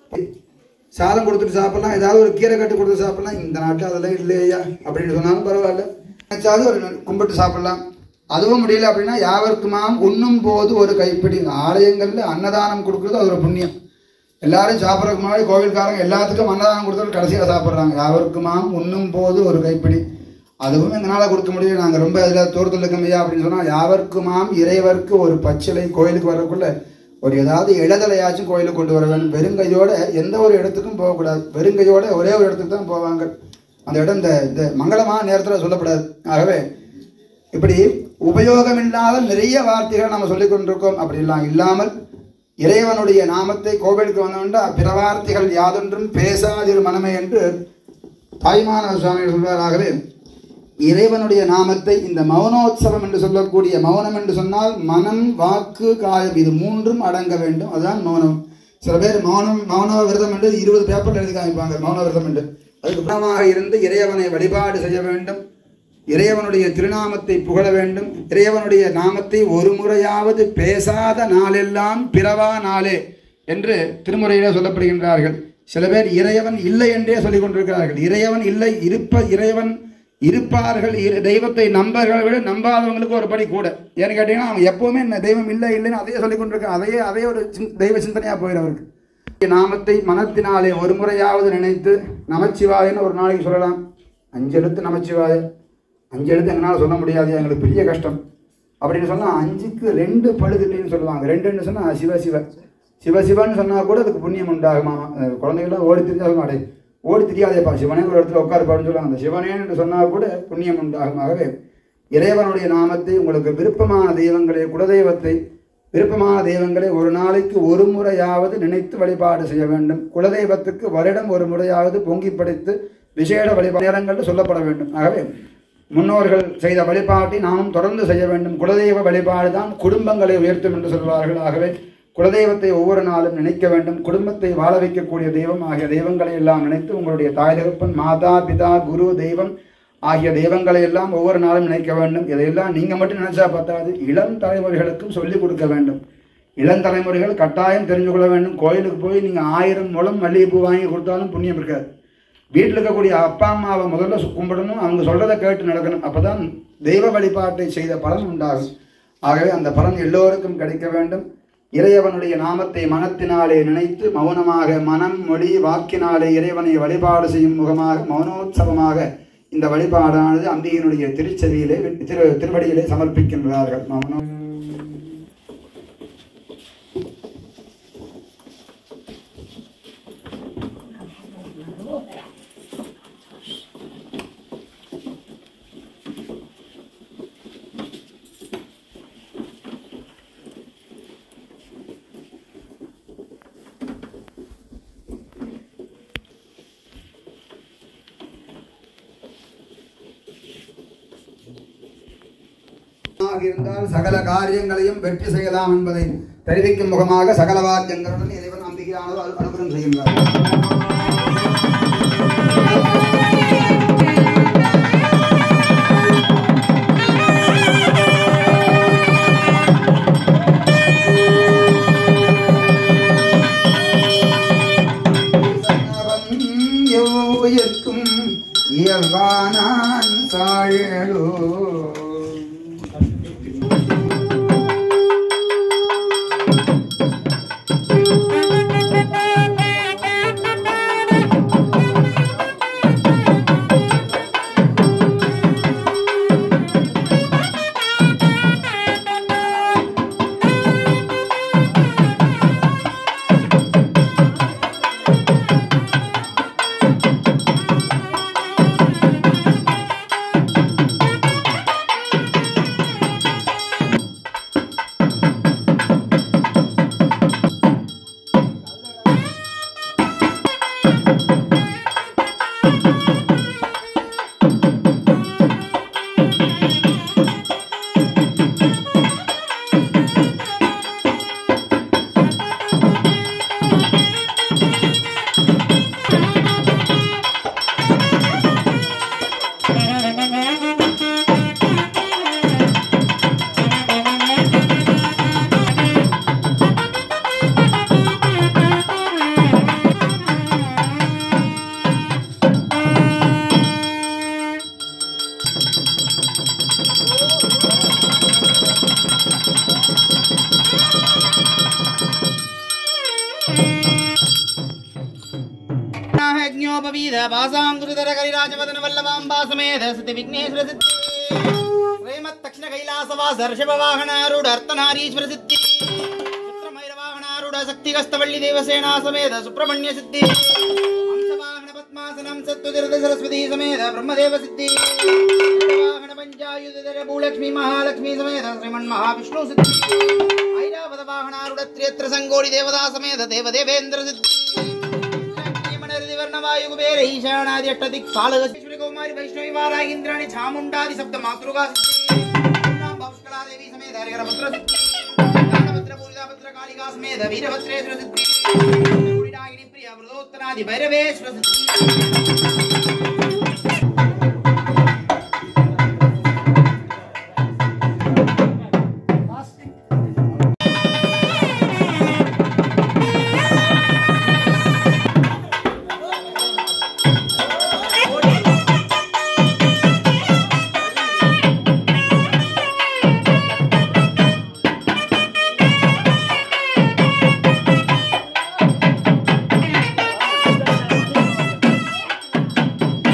சாதம் கொடுத்துட்டு சாப்பிடலாம் ஏதாவது ஒரு கீரை கட்டு கொடுத்து சாப்பிடலாம் இந்த நாட்டில் அதெல்லாம் இல்லையா அப்படின்னு சொன்னாலும் பரவாயில்ல நினைச்சாவது ஒரு கும்பிட்டு சாப்பிடலாம் அதுவும் முடியல அப்படின்னா யாவருக்குமாம் உண்ணும் போது ஒரு கைப்பிடி ஆலயங்கள்ல அன்னதானம் கொடுக்குறது அது ஒரு புண்ணியம் எல்லாரும் சாப்பிட்றதுக்கு முன்னாடி கோவில்காரங்க எல்லாத்துக்கும் அன்னதானம் கொடுத்துட்டு கடைசியாக சாப்பிட்றாங்க யாவருக்குமாம் உண்ணும் போது ஒரு கைப்பிடி அதுவும் எங்களால் கொடுக்க முடியும் நாங்கள் ரொம்ப இதில் தூரத்தில் இருக்கோம் அப்படின்னு சொன்னால் யாவருக்குமாம் இறைவருக்கு ஒரு பச்சிலை கோயிலுக்கு வரக்குள்ள ஒரு ஏதாவது இளதலையாச்சும் கோயிலுக்கு கொண்டு வர வேண்டும் வெறுங்கையோட எந்த ஒரு இடத்துக்கும் போகக்கூடாது வெறுங்கையோட ஒரே ஒரு இடத்துக்கு தான் போவாங்க அந்த இடம் இந்த இந்த மங்களமான நேரத்தில் சொல்லப்படாது ஆகவே இப்படி உபயோகமில்லாத நிறைய வார்த்தைகள் நம்ம சொல்லிக் கொண்டிருக்கோம் அப்படிலாம் இல்லாமல் இறைவனுடைய நாமத்தை கோவிலுக்கு வந்தோம்னா பிற வார்த்தைகள் யாதொன்றும் பேசாதிரு மனமே என்று தாய்மான சுவாமிகள் சொல்வாராகவே இறைவனுடைய நாமத்தை இந்த மௌனோத்சவம் என்று சொல்லக்கூடிய மௌனம் என்று சொன்னால் மனம் வாக்கு காயம் இது மூன்றும் அடங்க வேண்டும் அதுதான் மௌனம் சில பேர் மௌனம் மௌன விரதம் என்று இருபது பேப்பர்ல எழுதி காமிப்பாங்க மௌன விரதம் என்று அதுக்கு புறமாக இருந்து இறைவனை வழிபாடு செய்ய வேண்டும் இறைவனுடைய திருநாமத்தை புகழ வேண்டும் இறைவனுடைய நாமத்தை ஒரு முறையாவது பேசாத நாளெல்லாம் பிறவா நாளே என்று திருமுறையிலே சொல்லப்படுகின்றார்கள் சில பேர் இறைவன் இல்லை என்றே சொல்லிக் கொண்டிருக்கிறார்கள் இறைவன் இல்லை இருப்ப இறைவன் இருப்பார்கள் இரு- தெய்வத்தை நம்பர்களை விட நம்பாதவங்களுக்கு ஒரு படி கூட ஏன்னு கேட்டீங்கன்னா அவன் எப்பவுமே என்ன தெய்வம் இல்லை இல்லைன்னு அதையே சொல்லிக் கொண்டிருக்கான் அதையே அதே ஒரு சிந்- தெய்வ சிந்தனையா போயிடும் அவருக்கு நாமத்தை மனத்தினாலே ஒரு முறையாவது நினைத்து நமச்சிவாயன்னு ஒரு நாளைக்கு சொல்லலாம் அஞ்சு எழுத்து நமச்சிவாய அஞ்சு எழுத்து எங்களால் சொல்ல முடியாது எங்களுக்கு பெரிய கஷ்டம் அப்படின்னு சொன்னால் அஞ்சுக்கு ரெண்டு பழுதுன்னு சொல்லுவாங்க ரெண்டுன்னு சொன்னால் சிவ சிவ சிவ சிவன்னு சொன்னால் கூட அதுக்கு புண்ணியம் உண்டாகுமாமா அஹ் குழந்தைகள்லாம் ஓடி திரிஞ்சா சொல்ல மாட்டே ஓடி திரியாதேப்பா சிவனே ஒரு இடத்துல உட்காருப்பான்னு சொல்லுவாங்க அந்த சிவனேன்னு சொன்னால் கூட புண்ணியம் உண்டாகுமாகவே இறைவனுடைய நாமத்தை உங்களுக்கு விருப்பமான தெய்வங்களை குலதெய்வத்தை விருப்பமான தெய்வங்களை ஒரு நாளைக்கு ஒரு முறையாவது நினைத்து வழிபாடு செய்ய வேண்டும் குலதெய்வத்துக்கு வருடம் ஒரு முறையாவது பொங்கி படைத்து விசேட வழிபாடு நேரங்கள் சொல்லப்பட வேண்டும் ஆகவே முன்னோர்கள் செய்த வழிபாட்டை நாமும் தொடர்ந்து செய்ய வேண்டும் குலதெய்வ வழிபாடு தான் குடும்பங்களை உயர்த்தும் என்று சொல்வார்கள் ஆகவே குலதெய்வத்தை ஒவ்வொரு நாளும் நினைக்க வேண்டும் குடும்பத்தை வாழ வைக்கக்கூடிய தெய்வம் ஆகிய தெய்வங்களை எல்லாம் நினைத்து உங்களுடைய தாய் தகப்பன் மாதா பிதா குரு தெய்வம் ஆகிய தெய்வங்களை எல்லாம் ஒவ்வொரு நாளும் நினைக்க வேண்டும் இதையெல்லாம் நீங்க மட்டும் நினைச்சா பத்தாது இளம் தலைமுறைகளுக்கும் சொல்லிக் கொடுக்க வேண்டும் இளம் தலைமுறைகள் கட்டாயம் தெரிஞ்சு கொள்ள வேண்டும் கோயிலுக்கு போய் நீங்க ஆயிரம் முழம் மல்லிகைப்பூ வாங்கி கொடுத்தாலும் புண்ணியம் இருக்காது வீட்டில் இருக்கக்கூடிய அப்பா அம்மாவை முதல்ல சு- கும்பிடணும் அவங்க சொல்றதை கேட்டு நடக்கணும் அப்பதான் தெய்வ வழிபாட்டை செய்த பலன் உண்டாகும் ஆகவே அந்த பலன் எல்லோருக்கும் கிடைக்க வேண்டும் இறைவனுடைய நாமத்தை மனத்தினாலே நினைத்து மௌனமாக மனம் மொழி வாக்கினாலே இறைவனை வழிபாடு செய்யும் முகமாக மௌனோத்சவமாக இந்த வழிபாடானது அம்பிகையினுடைய திருச்செவியிலே திரு திருவடியிலே சமர்ப்பிக்கின்றார்கள் மௌனம் இருந்தால் சகல காரியங்களையும் வெற்றி செய்யலாம் என்பதை தெரிவிக்கும் முகமாக சகல வாக்கியங்களுடன் இறைவன் அம்பிகையானது அனு- அனுகிரகம் செய்கின்றார் எவ்வுயிர்க்கும் இயல்பானான் சாழலோ ಜ್ಞೋಪವೀದ ಭಾಸಾಂಕೃತರ ಕರಿರಾಜವದನ ವಲ್ಲಭಾಂಬಾ ಸಮೇತ ಸತಿ ವಿಘ್ನೇಶ್ವರ ಸಿದ್ಧಿ ಶ್ರೀಮತ್ ತಕ್ಷಣ ಕೈಲಾಸವಾಸ ಋಷಭ ವಾಹನಾರೂಢ ಅರ್ಥನಾರೀಶ್ವರ ಸಿದ್ಧಿ ಚಿತ್ರಮೈರ ವಾಹನಾರೂಢ ಶಕ್ತಿಗಸ್ತವಳ್ಳಿ ದೇವಸೇನಾ ಸಮೇತ ಸುಬ್ರಹ್ಮಣ್ಯ ಸಿದ್ಧಿ ಹಂಸವಾಹನ ಪದ್ಮಾಸನಂ ಸತ್ವತಿರಥ ಸರಸ್ವತಿ ಸಮೇತ ಬ್ರಹ್ಮದೇವ ಸಿದ್ಧಿ ವಾಹನ ಪಂಚಾಯುಧರ ಭೂಲಕ್ಷ್ಮಿ ಮಹಾಲಕ್ಷ್ಮಿ ಸಮೇತ ಶ್ರೀಮನ್ ಮಹಾವಿಷ್ಣು ಸಿದ್ಧಿ ಐರಾವತ ವಾಹನಾರೂಢ ತ್ರಿಯತ್ರ ಸಂಗೋಡಿ ದೇವತಾ ಸಮೇತ ದೇವದೇವೇಂದ್ರ ಸಿದ್ಧಿ ವರ್ಣವಾಯು ಕುಬೇರ ಈಶಾನಾದಿ ಅಷ್ಟದಿಕ್ ಪಾಲಕೇಶ್ವರಿ ಕೌಮಾರಿ ವೈಷ್ಣವಿ ವಾರಾಗಿಂದ್ರಾಣಿ ಚಾಮುಂಡಾದಿ ಸಪ್ತ ಮಾತೃಗಾ ದೇವಿ ಸಮೇತ ಹರಿಹರ ಪುತ್ರ ಸಿದ್ಧಿ ಜ್ಞಾನಭದ್ರ ಪೂರಿತಾ ಭದ್ರ ಕಾಳಿಕಾ ಸಮೇತ ವೀರಭದ್ರೇಶ್ವರ ಸಿದ್ಧಿ ಗುಡಿನಾಗಿನಿ ಪ್ರಿಯ ಮೃದೋತ್ತರಾದಿ ಭೈರವೇಶ್ವರ ಸಿದ್ಧಿ ಿ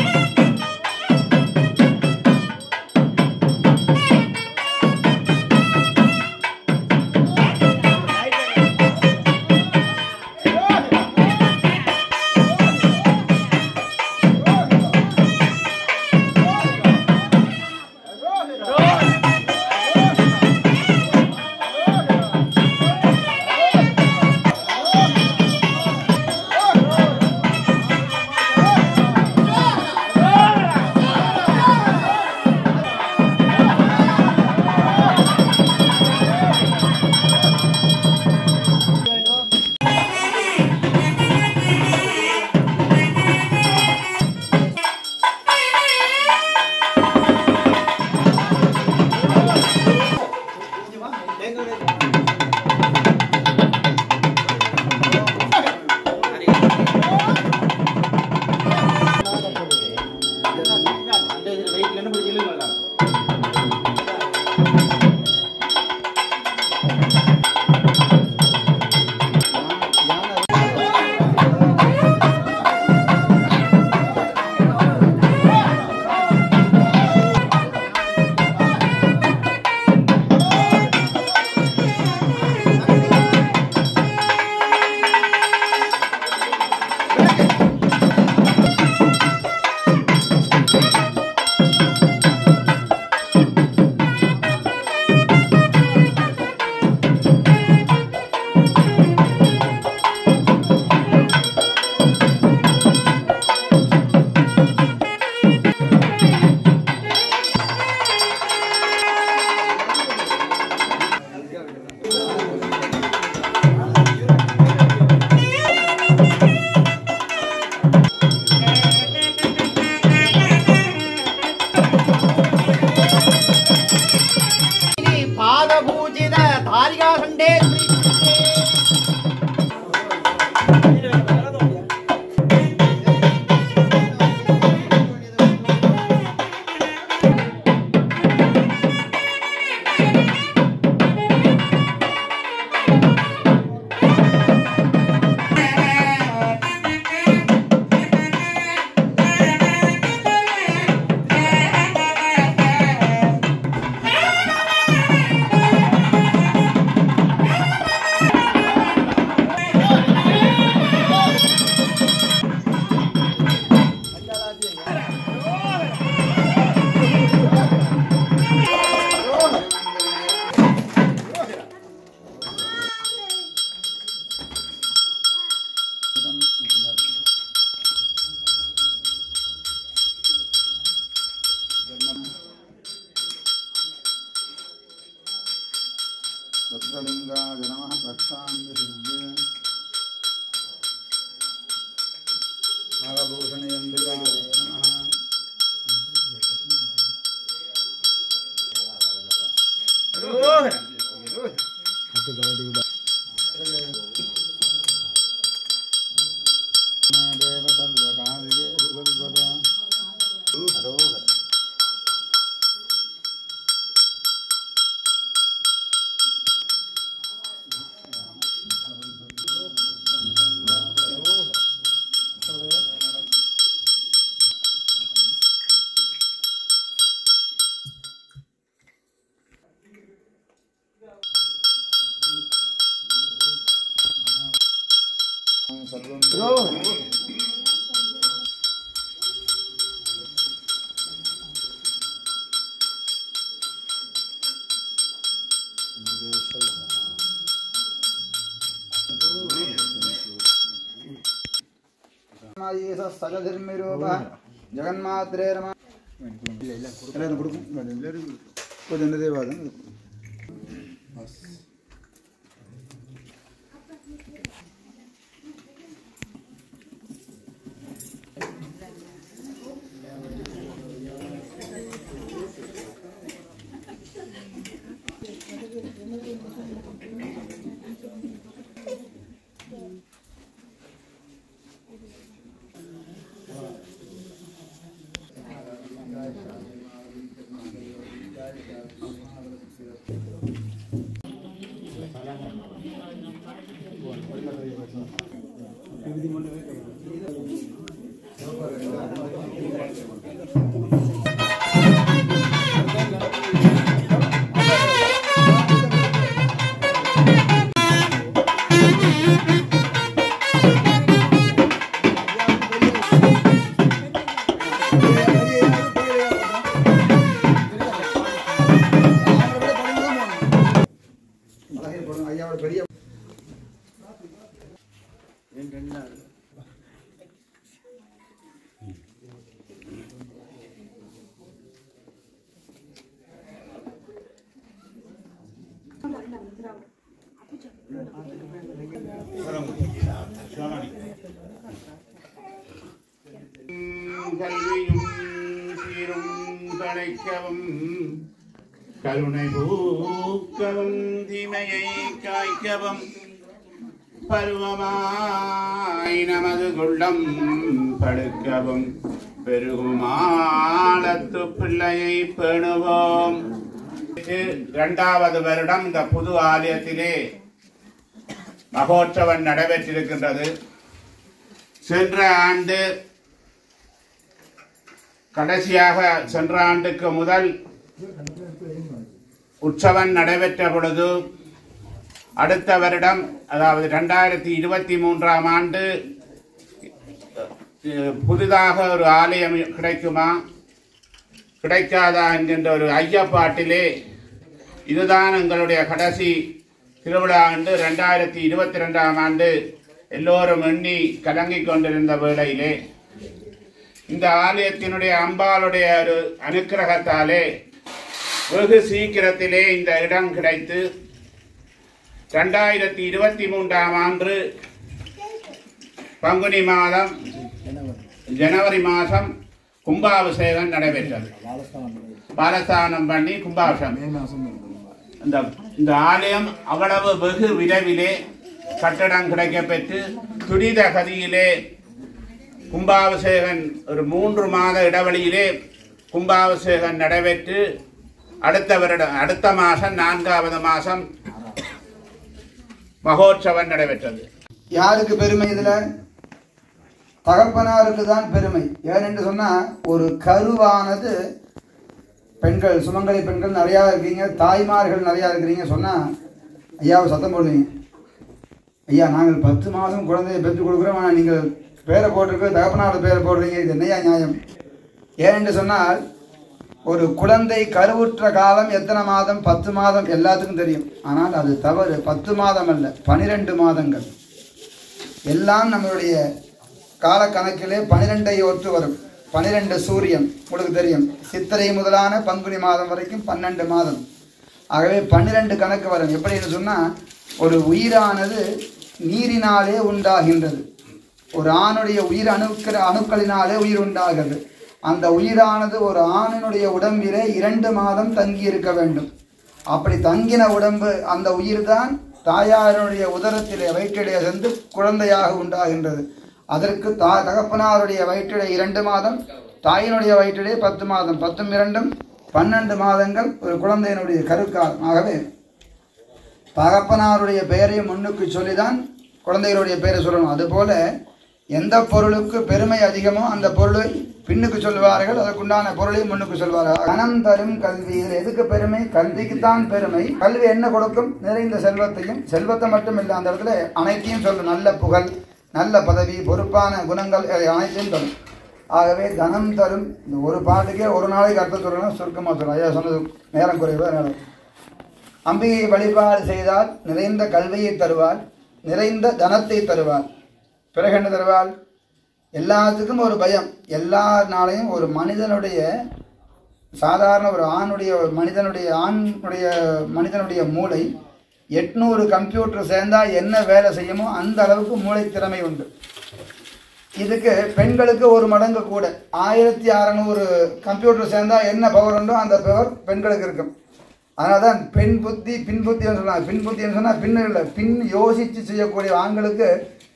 सहस्रलिङ्गाय नमः रक्षाम्बिसिद्धे नागभूषणयन्दिकाय नमः देव सर्वकार्ये सर्वदा हरोहर സജധർമ്മിരൂപ ജഗന്മാത്രേ രമ എല്ലാവരും കൊടുക്കും എല്ലാവരും കൊടുക്കും എൻ്റെ ദേവാദം ஐயாவோட பெரிய கல்வியும் சீரும் தழைக்கவும் கருணை பூக்கவும் தீமையை காய்க்கவும் பருவமாய் நமது குள்ளம் படுக்கவும் பெருகுமாளத்து பிள்ளையை பேணுவோம் இரண்டாவது வருடம் இந்த புது ஆலயத்திலே மகோற்சவம் நடைபெற்றிருக்கின்றது சென்ற ஆண்டு கடைசியாக சென்ற ஆண்டுக்கு முதல் உற்சவம் நடைபெற்ற பொழுது அடுத்த வருடம் அதாவது ரெண்டாயிரத்தி இருபத்தி மூன்றாம் ஆண்டு அஹ், புதிதாக ஒரு ஆலயம் கிடைக்குமா கிடைக்காதா என்கின்ற ஒரு ஐயப்பாட்டிலே இதுதான் எங்களுடைய கடைசி திருவிழா ஆண்டு ரெண்டாயிரத்தி இருபத்தி ரெண்டாம் ஆண்டு எல்லோரும் எண்ணி கலங்கிக் கொண்டிருந்த வேளையிலே இந்த ஆலயத்தினுடைய அம்பாளுடைய ஒரு அனுக்கிரகத்தாலே வெகு சீக்கிரத்திலே இந்த இடம் கிடைத்து ரெண்டாயிரத்தி இருபத்தி மூன்றாம் ஆண்டு பங்குனி மாதம் ஜனவரி மாதம் கும்பாபிஷேகம் நடைபெற்றது பாலஸ்தானம் பண்ணி கும்பாபிஷேகம் இந்த இந்த ஆலயம் அவ்வளவு வெகு விரைவிலே கட்டடம் கிடைக்கப்பெற்று துரித கதியிலே கும்பாபிஷேகன் ஒரு மூன்று மாத இடைவெளியிலே கும்பாபிஷேகம் நடைபெற்று அடுத்த வருடம் அடுத்த மாதம் நான்காவது மாதம் மகோற்சவம் நடைபெற்றது யாருக்கு பெருமை இதுல தகப்பனாருக்கு தான் பெருமை ஏனென்று சொன்னா ஒரு கருவானது பெண்கள் சுமங்கலி பெண்கள் நிறையா இருக்கீங்க தாய்மார்கள் நிறையா இருக்கிறீங்க சொன்னா ஐயாவை சத்தம் போடுவீங்க ஐயா நாங்கள் பத்து மாதம் குழந்தையை பெற்றுக் கொடுக்குறோம் ஆனால் நீங்கள் பேரை போட்டிருக்க தகப்பனாரோட பேரை போடுறீங்க இது என்னையா நியாயம் ஏனென்று சொன்னால் ஒரு குழந்தை கருவுற்ற காலம் எத்தனை மாதம் பத்து மாதம் எல்லாத்துக்கும் தெரியும் ஆனால் அது தவறு பத்து மாதம் அல்ல பனிரெண்டு மாதங்கள் எல்லாம் நம்மளுடைய காலக்கணக்கிலே பனிரெண்டை ஒத்து வரும் பனிரெண்டு சூரியன் உங்களுக்கு தெரியும் சித்திரை முதலான பங்குனி மாதம் வரைக்கும் பன்னெண்டு மாதம் ஆகவே பன்னிரண்டு கணக்கு வரும் எப்படின்னு சொன்னால் ஒரு உயிரானது நீரினாலே உண்டாகின்றது ஒரு ஆணுடைய உயிர் அணுக்கிற அணுக்களினாலே உயிர் உண்டாகிறது அந்த உயிரானது ஒரு ஆணினுடைய உடம்பிலே இரண்டு மாதம் தங்கி இருக்க வேண்டும் அப்படி தங்கின உடம்பு அந்த உயிர்தான் தாயாருடைய உதரத்திலே வயிற்றிலே சென்று குழந்தையாக உண்டாகின்றது அதற்கு தா தகப்பனாருடைய வயிற்றிலே இரண்டு மாதம் தாயினுடைய வயிற்றிலே பத்து மாதம் பத்தும் இரண்டும் பன்னெண்டு மாதங்கள் ஒரு குழந்தையினுடைய கருக்காலம் ஆகவே தகப்பனாருடைய பெயரையும் முன்னுக்கு சொல்லிதான் குழந்தைகளுடைய பெயரை சொல்லணும் அதுபோல எந்த பொருளுக்கு பெருமை அதிகமோ அந்த பொருளை பின்னுக்கு சொல்வார்கள் அதற்குண்டான பொருளையும் முன்னுக்கு சொல்வார்கள் கணம் தரும் கல்வி இதில் எதுக்கு பெருமை கல்விக்குத்தான் பெருமை கல்வி என்ன கொடுக்கும் நிறைந்த செல்வத்தையும் செல்வத்தை மட்டும் இல்லை அந்த இடத்துல அனைத்தையும் சொல்லும் நல்ல புகழ் நல்ல பதவி பொறுப்பான குணங்கள் இதை அனைத்தையும் தரும் ஆகவே தனம் தரும் இந்த ஒரு பாட்டுக்கே ஒரு நாளைக்கு அர்த்தம் சொல்லணும் சுருக்கமாக சொல்லணும் ஐயா சொன்னது நேரம் குறைவு அதனால அம்பிகை வழிபாடு செய்தால் நிறைந்த கல்வியை தருவாள் நிறைந்த தனத்தை தருவாள் பிறகு என்ன தருவாள் எல்லாத்துக்கும் ஒரு பயம் எல்லா நாளையும் ஒரு மனிதனுடைய சாதாரண ஒரு ஆணுடைய ஒரு மனிதனுடைய ஆணுடைய மனிதனுடைய மூளை எட்நூறு கம்ப்யூட்டர் சேர்ந்தா என்ன வேலை செய்யுமோ அந்த அளவுக்கு மூளை திறமை உண்டு இதுக்கு பெண்களுக்கு ஒரு மடங்கு கூட ஆயிரத்தி அறநூறு கம்ப்யூட்டர் சேர்ந்தா என்ன பவர் உண்டோ அந்த பவர் பெண்களுக்கு இருக்கும் அதனால தான் பெண் புத்தி பின் புத்தின்னு சொன்னாங்க பின் புத்தின்னு சொன்னால் பின்னு இல்லை பின் யோசித்து செய்யக்கூடிய ஆண்களுக்கு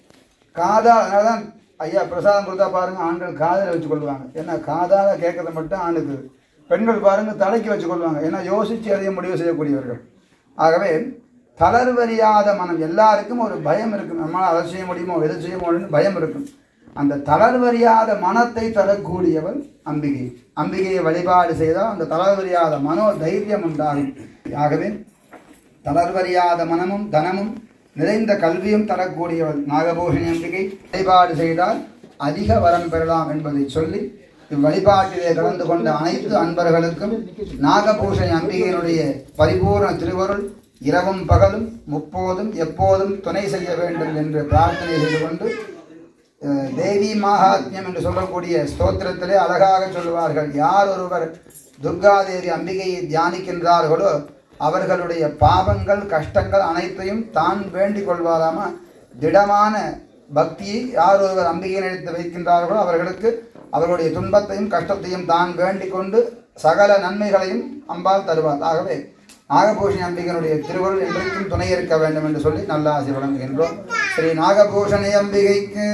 காதா அதனால தான் ஐயா பிரசாதம் கொடுத்தா பாருங்க ஆண்கள் காதில் வச்சு கொள்வாங்க ஏன்னா காதால் கேட்கறது மட்டும் ஆணுக்கு பெண்கள் பாருங்க தலைக்கு வச்சு கொள்வாங்க ஏன்னா யோசித்து எதைய முடிவு செய்யக்கூடியவர்கள் ஆகவே தளர்வறியாத மனம் எல்லாருக்கும் ஒரு பயம் இருக்கும் நம்மளால் அதை செய்ய முடியுமோ எது செய்ய முடியும்னு பயம் இருக்கும் அந்த தளர்வறியாத மனத்தை தரக்கூடியவள் அம்பிகை அம்பிகையை வழிபாடு செய்தால் அந்த தளர்வறியாத மனோ தைரியம் உண்டாகும் ஆகவே தளர்வறியாத மனமும் தனமும் நிறைந்த கல்வியும் தரக்கூடியவள் நாகபூஷணி அம்பிகை வழிபாடு செய்தால் அதிக வரம் பெறலாம் என்பதை சொல்லி இவ்வழிபாட்டிலே கலந்து கொண்ட அனைத்து அன்பர்களுக்கும் நாகபூஷணி அம்பிகையினுடைய பரிபூர்ண திருவருள் இரவும் பகலும் முப்போதும் எப்போதும் துணை செய்ய வேண்டும் என்று பிரார்த்தனை செய்து கொண்டு அஹ், தேவி மாகாத்மியம் என்று சொல்லக்கூடிய ஸ்தோத்திரத்திலே அழகாக சொல்லுவார்கள் யார் ஒருவர் துர்காதேவி அம்பிகையை தியானிக்கின்றார்களோ அவர்களுடைய பாவங்கள் கஷ்டங்கள் அனைத்தையும் தான் வேண்டிக் கொள்வாராமா திடமான பக்தியை யார் ஒருவர் அம்பிகை நினைத்து வைக்கின்றார்களோ அவர்களுக்கு அவர்களுடைய துன்பத்தையும் கஷ்டத்தையும் தான் வேண்டிக் கொண்டு சகல நன்மைகளையும் அம்பாள் தருவார் ஆகவே நாகபூஷணி அம்பிகையினுடைய திருவருள் என்றைக்கும் துணை இருக்க வேண்டும் என்று சொல்லி நல்ல ஆசை வழங்குகின்றோம் ஸ்ரீ நாகபூஷணி அம்பிகைக்கு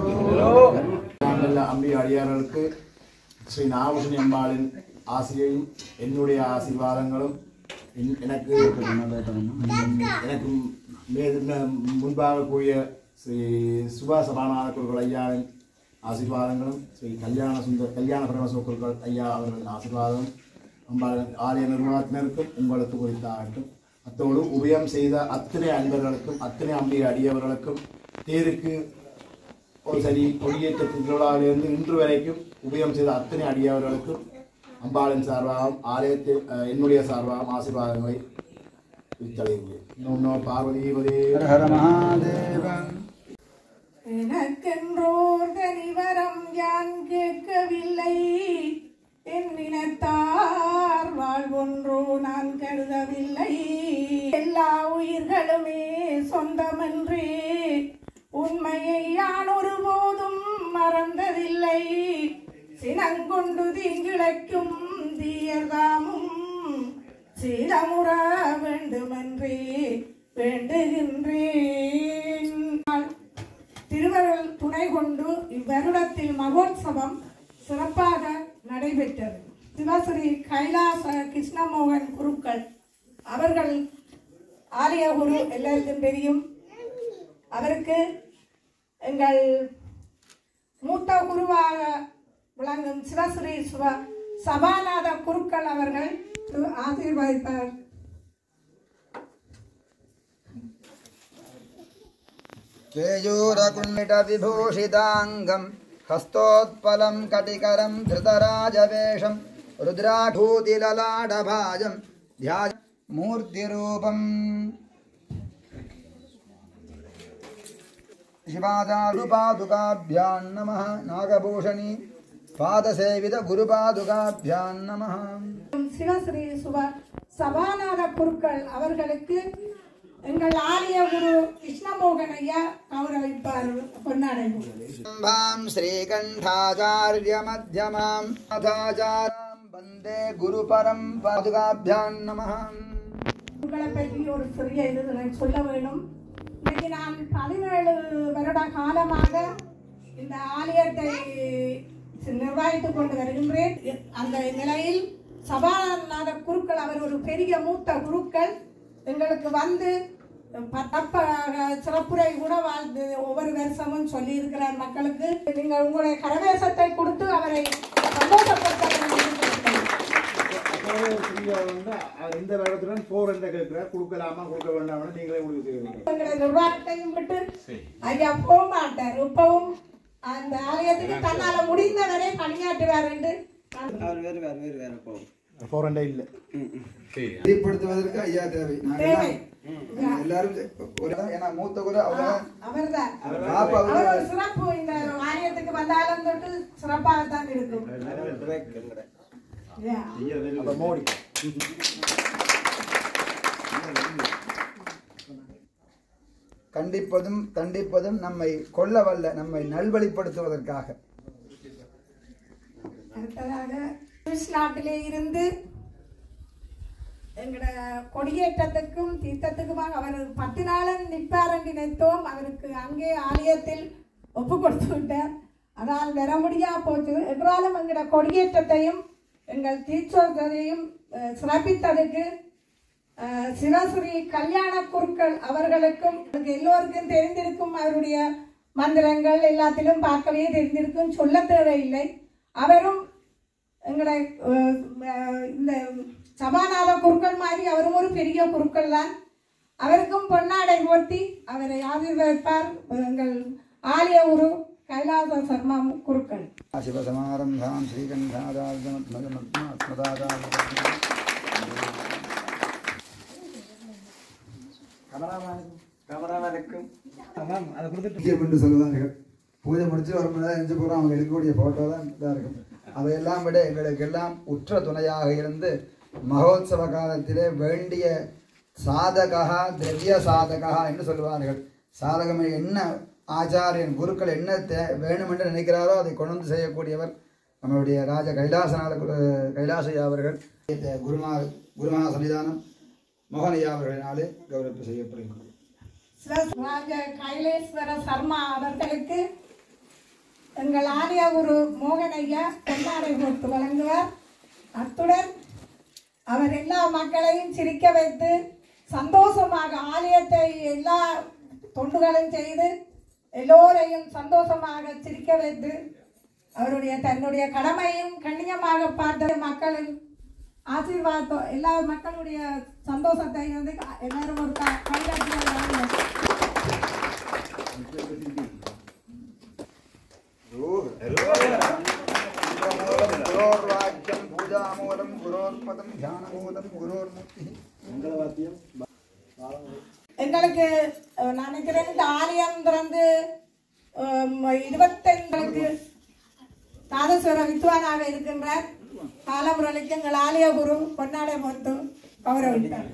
நாங்கள் அம்பி அடியார்களுக்கு ஸ்ரீ நாகபூஷணி அம்பாளின் ஆசிரியையும் என்னுடைய ஆசீர்வாதங்களும் என்- எனக்கு எனக்கு மே- மே- முன்பாக கூடிய ஸ்ரீ சுபாஷ சபாநாத குருக்கள் ஐயாவின் ஆசீர்வாதங்களும் ஸ்ரீ கல்யாண சுந்தர் கல்யாண பிரமச குருக்கள் ஐயா அவர்களின் ஆசீர்வாதம் அம்பாள் ஆலய நிர்வாகத்தினருக்கும் உங்களுக்கு குறித்தாகட்டும் அத்தோடு உபயம் செய்த அத்தனை அன்பர்களுக்கும் அத்தனை அம்பி அடியவர்களுக்கும் தேருக்கு ஒரு சரி கொடியேற்ற திருவிழாவிலிருந்து இன்று வரைக்கும் உபயம் செய்த அத்தனை அடியவர்களுக்கும் அம்பாளின் சார்பாகவும் ஆலயத்தில் அஹ், என்னுடைய சார்பாகவும் ஆசீர்வாதங்களை வித்தலைகிறேன் இன்னொன்று பார்வதிபதே ஹர ஹர மகாதேவன் எனக்கென்றோர் தனிவரம் யான் கேட்கவில்லை என்னினத்தார் வாழ்வொன்றோ நான் கருதவில்லை எல்லா உயிர்களுமே சொந்தமன்றே உண்மையை யான் ஒருபோதும் மறந்ததில்லை சினங்கொண்டு தீங்கிழைக்கும் தீயர்தாமும் சீரமுற வேண்டுமென்றே வேண்டுகின்றேன் திருவருள் துணை கொண்டு இவ்வருடத்தில் மகோத்சவம் சிறப்பாக நடைபெற்றது சிவஸ்ரீ கைலாச கிருஷ்ணமோகன் குருக்கள் அவர்கள் ஆலய குரு எல்லாருக்கும் தெரியும் அவருக்கு எங்கள் மூத்த குருவாக விளங்கும் சிவஸ்ரீ சிவ சபாநாத குருக்கள் அவர்கள் ஆசீர்வதித்தார் केयूरकुण्डितविभूषिताङ्गं हस्तोत्पलं कटिकरं धृतराजवेषं रुद्राभूतिललाडभाजं ध्या मूर्तिरूपम् शिवादारुपादुकाभ्यां नमः नागभूषणी पादसेवितगुरुपादुकाभ्यां नमः சிவஸ்ரீ சுப சபாநாத குருக்கள் அவர்களுக்கு எங்கள் ஆலய குரு கிருஷ்ணமோகன் ஐயா கௌரவிப்பார் கொண்டாடுவோம் म्बां श्रीकण्ठाचार्यमध्यमां अथाचारां वन्दे गुरुपरं पादुकाभ्यां नमः உங்களை பற்றி ஒரு சிறிய இது நான் சொல்ல வேணும் இன்னைக்கு நான் பதினேழு வருட காலமாக இந்த ஆலயத்தை நிர்வகித்துக் கொண்டு வருகின்றேன் அந்த நிலையில் சபாநாத குருக்கள் அவர் ஒரு பெரிய மூத்த குருக்கள் எங்களுக்கு வந்து பத்தப்ப சிறப்புரை கூட வாழ்ந்து ஒவ்வொரு வருஷமும் சொல்லி இருக்கிறார் மக்களுக்கு நீங்கள் உங்களுடைய கரவேசத்தை கொடுத்து அவரை சந்தோஷப்படுத்த வேண்டும். அவர் இந்த வருடத்துடன் போர் என்ற கேட்கிறார் கொடுக்கலாமா கொடுக்க வேண்டாம்னு நீங்களே முடிவு செய்வீங்க எங்களை நிர்வாகத்தையும் விட்டு ஐயா போக மாட்டார் இப்பவும் அந்த ஆலயத்துக்கு தன்னால முடிந்தவரை பணியாற்றுவார் என்று நான் போர் என்ற இல்லை வெளிப்படுத்துவதற்கு ஐயா தேவை நாங்க தேவை. எல்லாம் எல்லாரும் ஒரு ஏன்னா மூத்த குரு அவங்க அவர்தான் பாப்பா அவர் அவங்க ஒரு சிறப்பு இந்த ஆலயத்துக்கு வந்தாலும் தொட்டு சிறப்பாகத்தான் இருக்கும் Yeah. அப்ப மோடி கண்டிப்பதும் தண்டிப்பதும் நம்மை கொல்ல வல்ல நம்மை நல்வழிப்படுத்துவதற்காக அடுத்ததாக சுவிஸ் நாட்டிலே இருந்து எங்களோட கொடியேற்றத்துக்கும் தீர்த்தத்துக்குமாக அவர் பத்து நாளும் நிற்பார் என்று நினைத்தோம் அவருக்கு அங்கே ஆலயத்தில் ஒப்பு கொடுத்து விட்டார் அதனால் வர முடியா போச்சு என்றாலும் எங்களோட கொடியேற்றத்தையும் எங்கள் தீட்சோதரையும் அஹ், சிறப்பித்ததுக்கு அஹ், சிவஸ்ரீ கல்யாண குருக்கள் அவர்களுக்கும் உங்களுக்கு எல்லோருக்கும் தெரிந்திருக்கும் அவருடைய மந்திரங்கள் எல்லாத்திலும் பார்க்கவே தெரிந்திருக்கும் சொல்ல தேவையில்லை அவரும் எங்களை அஹ், அஹ், இந்த சபாநாத குருக்கள் மாதிரி அவரும் ஒரு பெரிய குருக்கள் தான் அவருக்கும் பொன்னாடை போட்டி அவரை ஆசீர்வதிப்பார் எங்கள் ஆலய குரு கைலாச சர்மா குருக்கள் சிவசமாரம்பாம் ஸ்ரீகண்டாதார்த்தமத்மதாதாரம் முக்கியம் என்று சொல்லுவார்கள் பூஜை முடிச்சு வரும்போது எஞ்சு போகிறோம் அவங்க எடுக்கக்கூடிய ஃபோட்டோ தான் இதாக இருக்கும் அதையெல்லாம் விட எங்களுக்கு எல்லாம் உற்ற துணையாக இருந்து மகோத்சவ காலத்திலே வேண்டிய சாதகா திரவிய சாதகா என்று சொல்லுவார்கள் சாதகம் என்ன ஆச்சாரியன் குருக்கள் என்ன தே வேணும் என்று நினைக்கிறாரோ அதை கொண்டு வந்து செய்யக்கூடியவர் நம்மளுடைய ராஜ கைலாசநாத குரு கைலாசையா அவர்கள் இந்த குருமா குருமா சன்னிதானம் மோகனையா அவர்களினாலே கௌரவம் செய்யப்படுகிறது சிவராஜ கைலேஸ்வர சர்மா அவர்களுக்கு எங்கள் ஆலய குரு மோகனையா கொண்டாடை போட்டு வழங்குவார் அத்துடன் அவர் எல்லா மக்களையும் சிரிக்க வைத்து சந்தோஷமாக ஆலயத்தை எல்லா தொண்டுகளும் செய்து எல்லோரையும் சந்தோஷமாக சிரிக்க வைத்து அவருடைய தன்னுடைய கடமையும் கண்ணியமாக பார்த்த மக்களின் ஆசீர்வாதம் எல்லா மக்களுடைய சந்தோஷத்தை வந்து எல்லாரும் ஒரு க- கைதட்டல் குரோர்வாக்கியம் பூஜாமூலம் குரோர்பதம் தியானமூலம் குரோர்முக்தி எங்களுக்கு அஹ், நான் நினைக்கிறேன் இந்த ஆலயம் திறந்து இருபத்தைந்துக்கு நாதஸ்வர வித்வானாக இருக்கின்றார் காலமுரளிக்கு எங்கள் ஆலய குரு பொன்னாடை மொத்து கௌரவித்தார்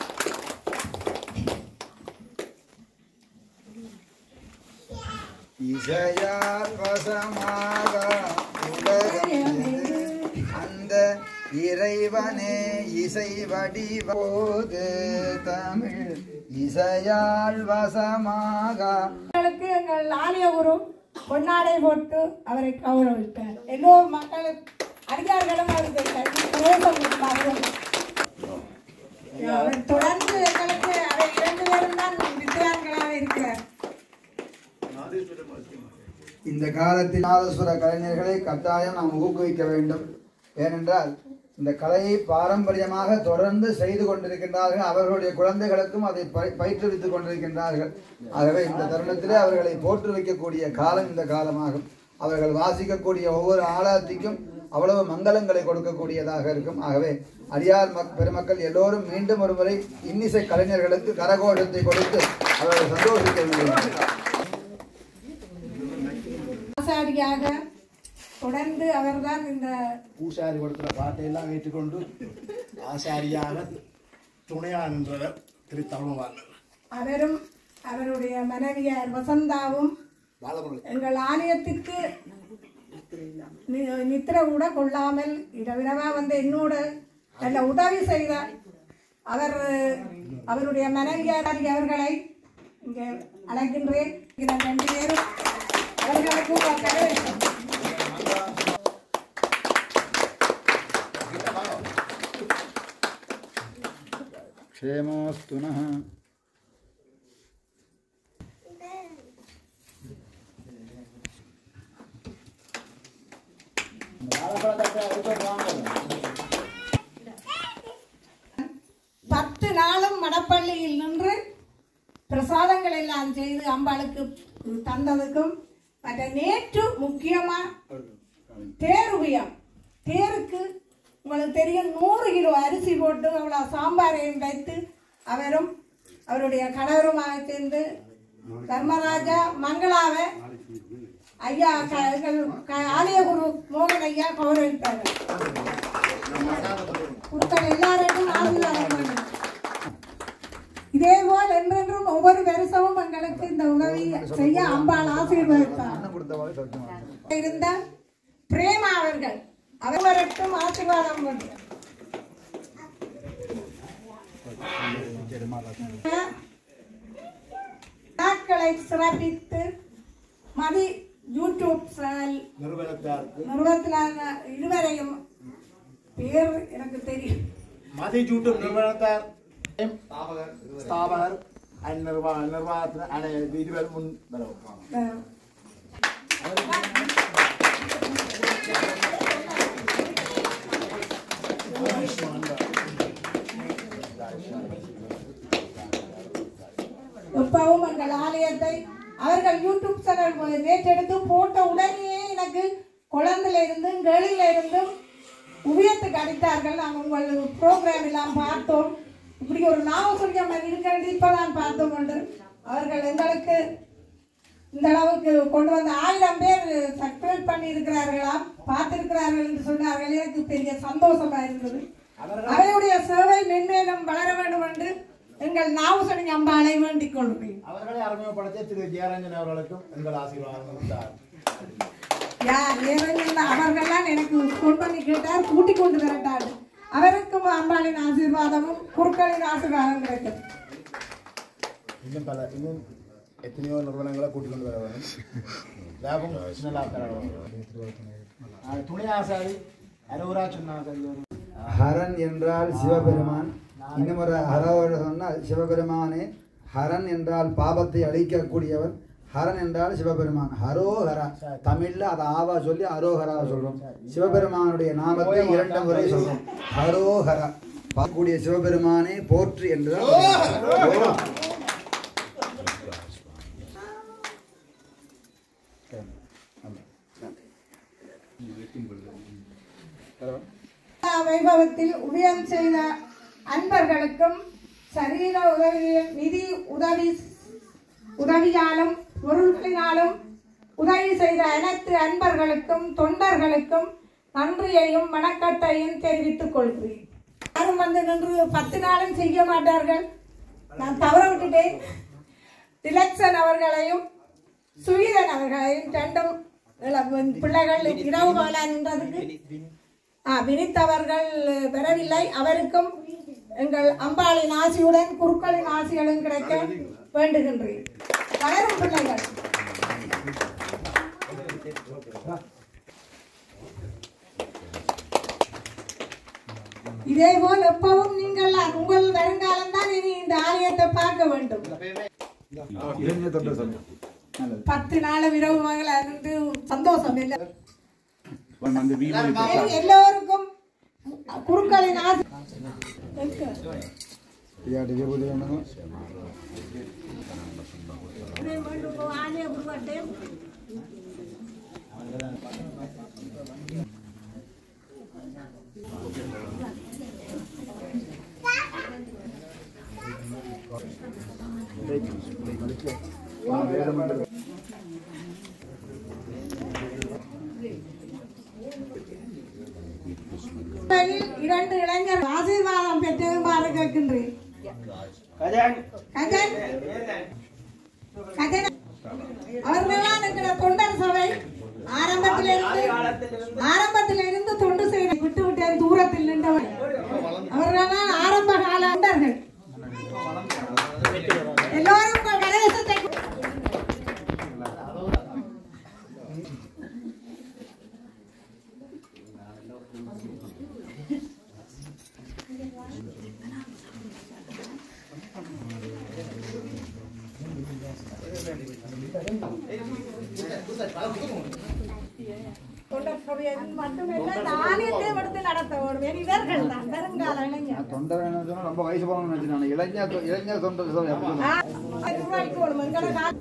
இசையால் வசமாக உலகம் இது. அந்த இறைவனே இசை வடிவோது தமிழ் இசையால் வசமாக எங்களுக்கு எங்கள் ஆலய குரு பொன்னாடை போட்டு அவரை கௌரவித்தார் எல்லோரும் மக்களும் அடியார்களும் அவருக்கு கல்வி பிரவேசம் கொடுத்தார்கள். அவர் தொடர்ந்து எங்களுக்கு அவர் இரண்டு பேரும் தான் வித்தியான்களாக இருக்கிறார் இந்த காலத்தில் நாதஸ்வர கலைஞர்களை கட்டாயம் நாம் ஊக்குவிக்க வேண்டும் ஏனென்றால் இந்த கலையை பாரம்பரியமாக தொடர்ந்து செய்து கொண்டிருக்கின்றார்கள் அவர்களுடைய குழந்தைகளுக்கும் அதை பய- பயிற்றுவித்துக் கொண்டிருக்கின்றார்கள் ஆகவே இந்த தருணத்திலே அவர்களை போற்று வைக்கக்கூடிய காலம் இந்த காலமாகும் அவர்கள் வாசிக்கக்கூடிய ஒவ்வொரு ஆலயத்திற்கும் அவ்வளவு மங்களங்களை கொடுக்கக்கூடியதாக இருக்கும் ஆகவே அடியார் மக் பெருமக்கள் எல்லோரும் மீண்டும் ஒரு முறை இன்னிசை கலைஞர்களுக்கு கரகோஷத்தை கொடுத்து அவர்களை சந்தோஷிக்க வேண்டும் ஆசாரியாக தொடர்ந்து அவர்தான் இந்த பூசாரி படுத்துற பாட்டையெல்லாம் ஏற்றுக்கொண்டு ஆசாரியாக துணையாக நின்றவர் திரு தர்மவாளர் அவரும் அவருடைய மனைவியார் வசந்தாவும் பாலமுரளி எங்கள் ஆலயத்துக்கு நி- நித்திரை கூட கொள்ளாமல் இரவிரவா வந்து என்னோட நல்ல உதவி செய்தார் அவர் அவருடைய மனைவியார் அவர்களை இங்கே அழைக்கின்றேன் இந்த ரெண்டு பேரும் அவர்களுக்கு வரவேற்கிறேன். క్షేమోస్తు నః பத்து நாளும் மடப்பள்ளியில் நின்று பிரசாதங்கள் எல்லாம் செய்து அம்பாளுக்கு தந்ததுக்கும் மற்ற நேற்று முக்கியமா தேருவியம் தேருக்கு உங்களுக்கு தெரியும் நூறு கிலோ அரிசி போட்டு அவ்வளோ சாம்பாரையும் வைத்து அவரும் அவருடைய கணவருமாக சேர்ந்து தர்மராஜா மங்களாவை ஐயா க- எங்கள் க- ஆலயகுரு மோகன் ஐயா கௌரவித்தார்கள் குருக்கள் எல்லாருக்கும் ஆசீர்வாதம் பண்ணுங்க. இதே போல் என்றென்றும் ஒவ்வொரு வருஷமும் எங்களுக்கு இந்த உதவி செய்ய அம்பாள் ஆசீர்வதித்தார் இருந்த பிரேமா அவர்கள் அவர்களுக்கும் ஆசீர்வாதம் பண்ணுங்க. நாட்களை சிறப்பித்து மதி யூடியூப் சேனல் நிறுவனத்தாருக்கு நிறுவனத்திலான இருவரையும் பேர் எனக்கு தெரியும் மதி யூடியூப் நிறுவனத்தார் ஸ்தாபகர் அண்ட் நிர்வா நிர்வாகத்தினர் அனை இருவர் முன் வரவும் அஹ், எப்பவும் எங்கள் ஆலயத்தை அவர்கள் யூடியூப் சேனல் நேற்றெடுத்து போட்ட உடனேயே எனக்கு குழந்தையில இருந்தும் கேளில இருந்தும் உயரத்துக்கு அடித்தார்கள் நாங்கள் உங்கள் ப்ரோக்ராம் எல்லாம் பார்த்தோம் இப்படி ஒரு நாவல் சொல்லிய மாதிரி இருக்கிறது இப்பதான் பார்த்தோம் என்று அவர்கள் எங்களுக்கு இந்த அளவுக்கு கொண்டு வந்த ஆயிரம் பேர் சப்ஸ்கிரைப் பண்ணி இருக்கிறார்களாம் பார்த்திருக்கிறார்கள் என்று சொன்னார்கள் எனக்கு பெரிய சந்தோஷமா இருந்தது அவருடைய சேவை மென்மேலும் வளர வேண்டும் என்று எங்கள் நாவுசனி அம்பாளை வேண்டிக் கொள்கிறேன் அவர்களை அறிமுகப்படுத்திய திரு ஜெயரஞ்சன் அவர்களுக்கும் எங்கள் ஆசீர்வாதம் கொடுத்தார் யார் ஏவெல்லாம் அவர்கள்லாம் எனக்கு ஃபோன் பண்ணி கேட்டார் கூட்டிக் கொண்டு வரட்டார் அவருக்கும் அம்பாளின் ஆசீர்வாதமும் குருக்களின் ஆசீர்வாதம் கிடைக்கும் இன்னும் பல இன்னும் எத்தனையோ நிறுவனங்களை கூட்டிக் கொண்டு வர வேண்டும் லாபம் சின்னலாக்க துணை ஆசாரி அரோரா சொன்னார்கள் ஹரன் என்றால் சிவபெருமான் இன்னும் ஒரு ஹரோட சொன்னால் சிவபெருமானே ஹரன் என்றால் பாபத்தை அழிக்கக்கூடியவன் ஹரன் என்றால் சிவபெருமான் ஹரோஹரா தமிழ்ல அதை ஆவா சொல்லி அரோஹரா சொல்றோம் சிவபெருமானுடைய நாமத்தை இரண்டு முறை சொல்றோம் ஹரோஹரா பார்க்கக்கூடிய சிவபெருமானே போற்று என்றுதான் ஓ. வைபவத்தில் உதயம் செய்த அன்பர்களுக்கும் சரீர உதவி நிதி உதவி உதவியாலும் பொருள்களினாலும் உதவி செய்த அனைத்து அன்பர்களுக்கும் தொண்டர்களுக்கும் நன்றியையும் வணக்கத்தையும் தெரிவித்துக் கொள்கிறேன் யாரும் வந்து நின்று பத்து நாளும் செய்ய மாட்டார்கள் நான் தவற விட்டுட்டேன் திலக்ஷன் அவர்களையும் சுகீதன் அவர்களையும் ரெண்டும் இள- பிள்ளைகள் இரவு பகலா நின்றதுக்கு ஆ, வினித் அவர்கள் பெறவில்லை அவருக்கும் எங்கள் அம்பாளின் ஆசியுடன் குருக்களின் ஆசிகளும் கிடைக்க வேண்டுகின்றேன் வளரும் பிள்ளைகள் இதே போல் எப்பவும் நீங்கள் உங்கள் வருங்காலம் தான் இனி இந்த ஆலயத்தை பார்க்க வேண்டும் பத்து நாளும் இரவு மகளா இருந்து சந்தோஷம் இல்லை வந்து வீமணி எல்- எல்லோருக்கும் குருக்களின் ஆசி எங்க? இதாட்டு விபூதி வேணும். உண்மையில் இரண்டு இளைஞர் ஆசீர்வாதம் பெற்றதுமாறு கேட்கின்றேன் கஜன் கஜன் அவர்களெல்லாம் என்கிற தொண்டர் சபை ஆரம்பத்திலிருந்து ஆரம்பத்திலிருந்து தொண்டு செய்ய விட்டு விட்டு தூரத்தில் நின்றவர் அவர்களெல்லாம் ஆரம்ப கால தொண்டர்கள் எல்லோரும் உங்கள் கரகசத்தை தொண்டர் சபையை மட்டுமில்லை இந்த ஆலயத்தையும் எடுத்து நடத்த ஒரு இவர்கள் தான் வருங்கால இளைஞர் தொண்டர் என்ன சொன்னா ரொம்ப வயசு போகணும்னு நினைச்சு இளைஞர் தொ- இளைஞர் தொண்டர் சபை அப்படி சொன்னாங்க. ஆ, அது ரூபாய்க்கு ஒரு மங்கட கா-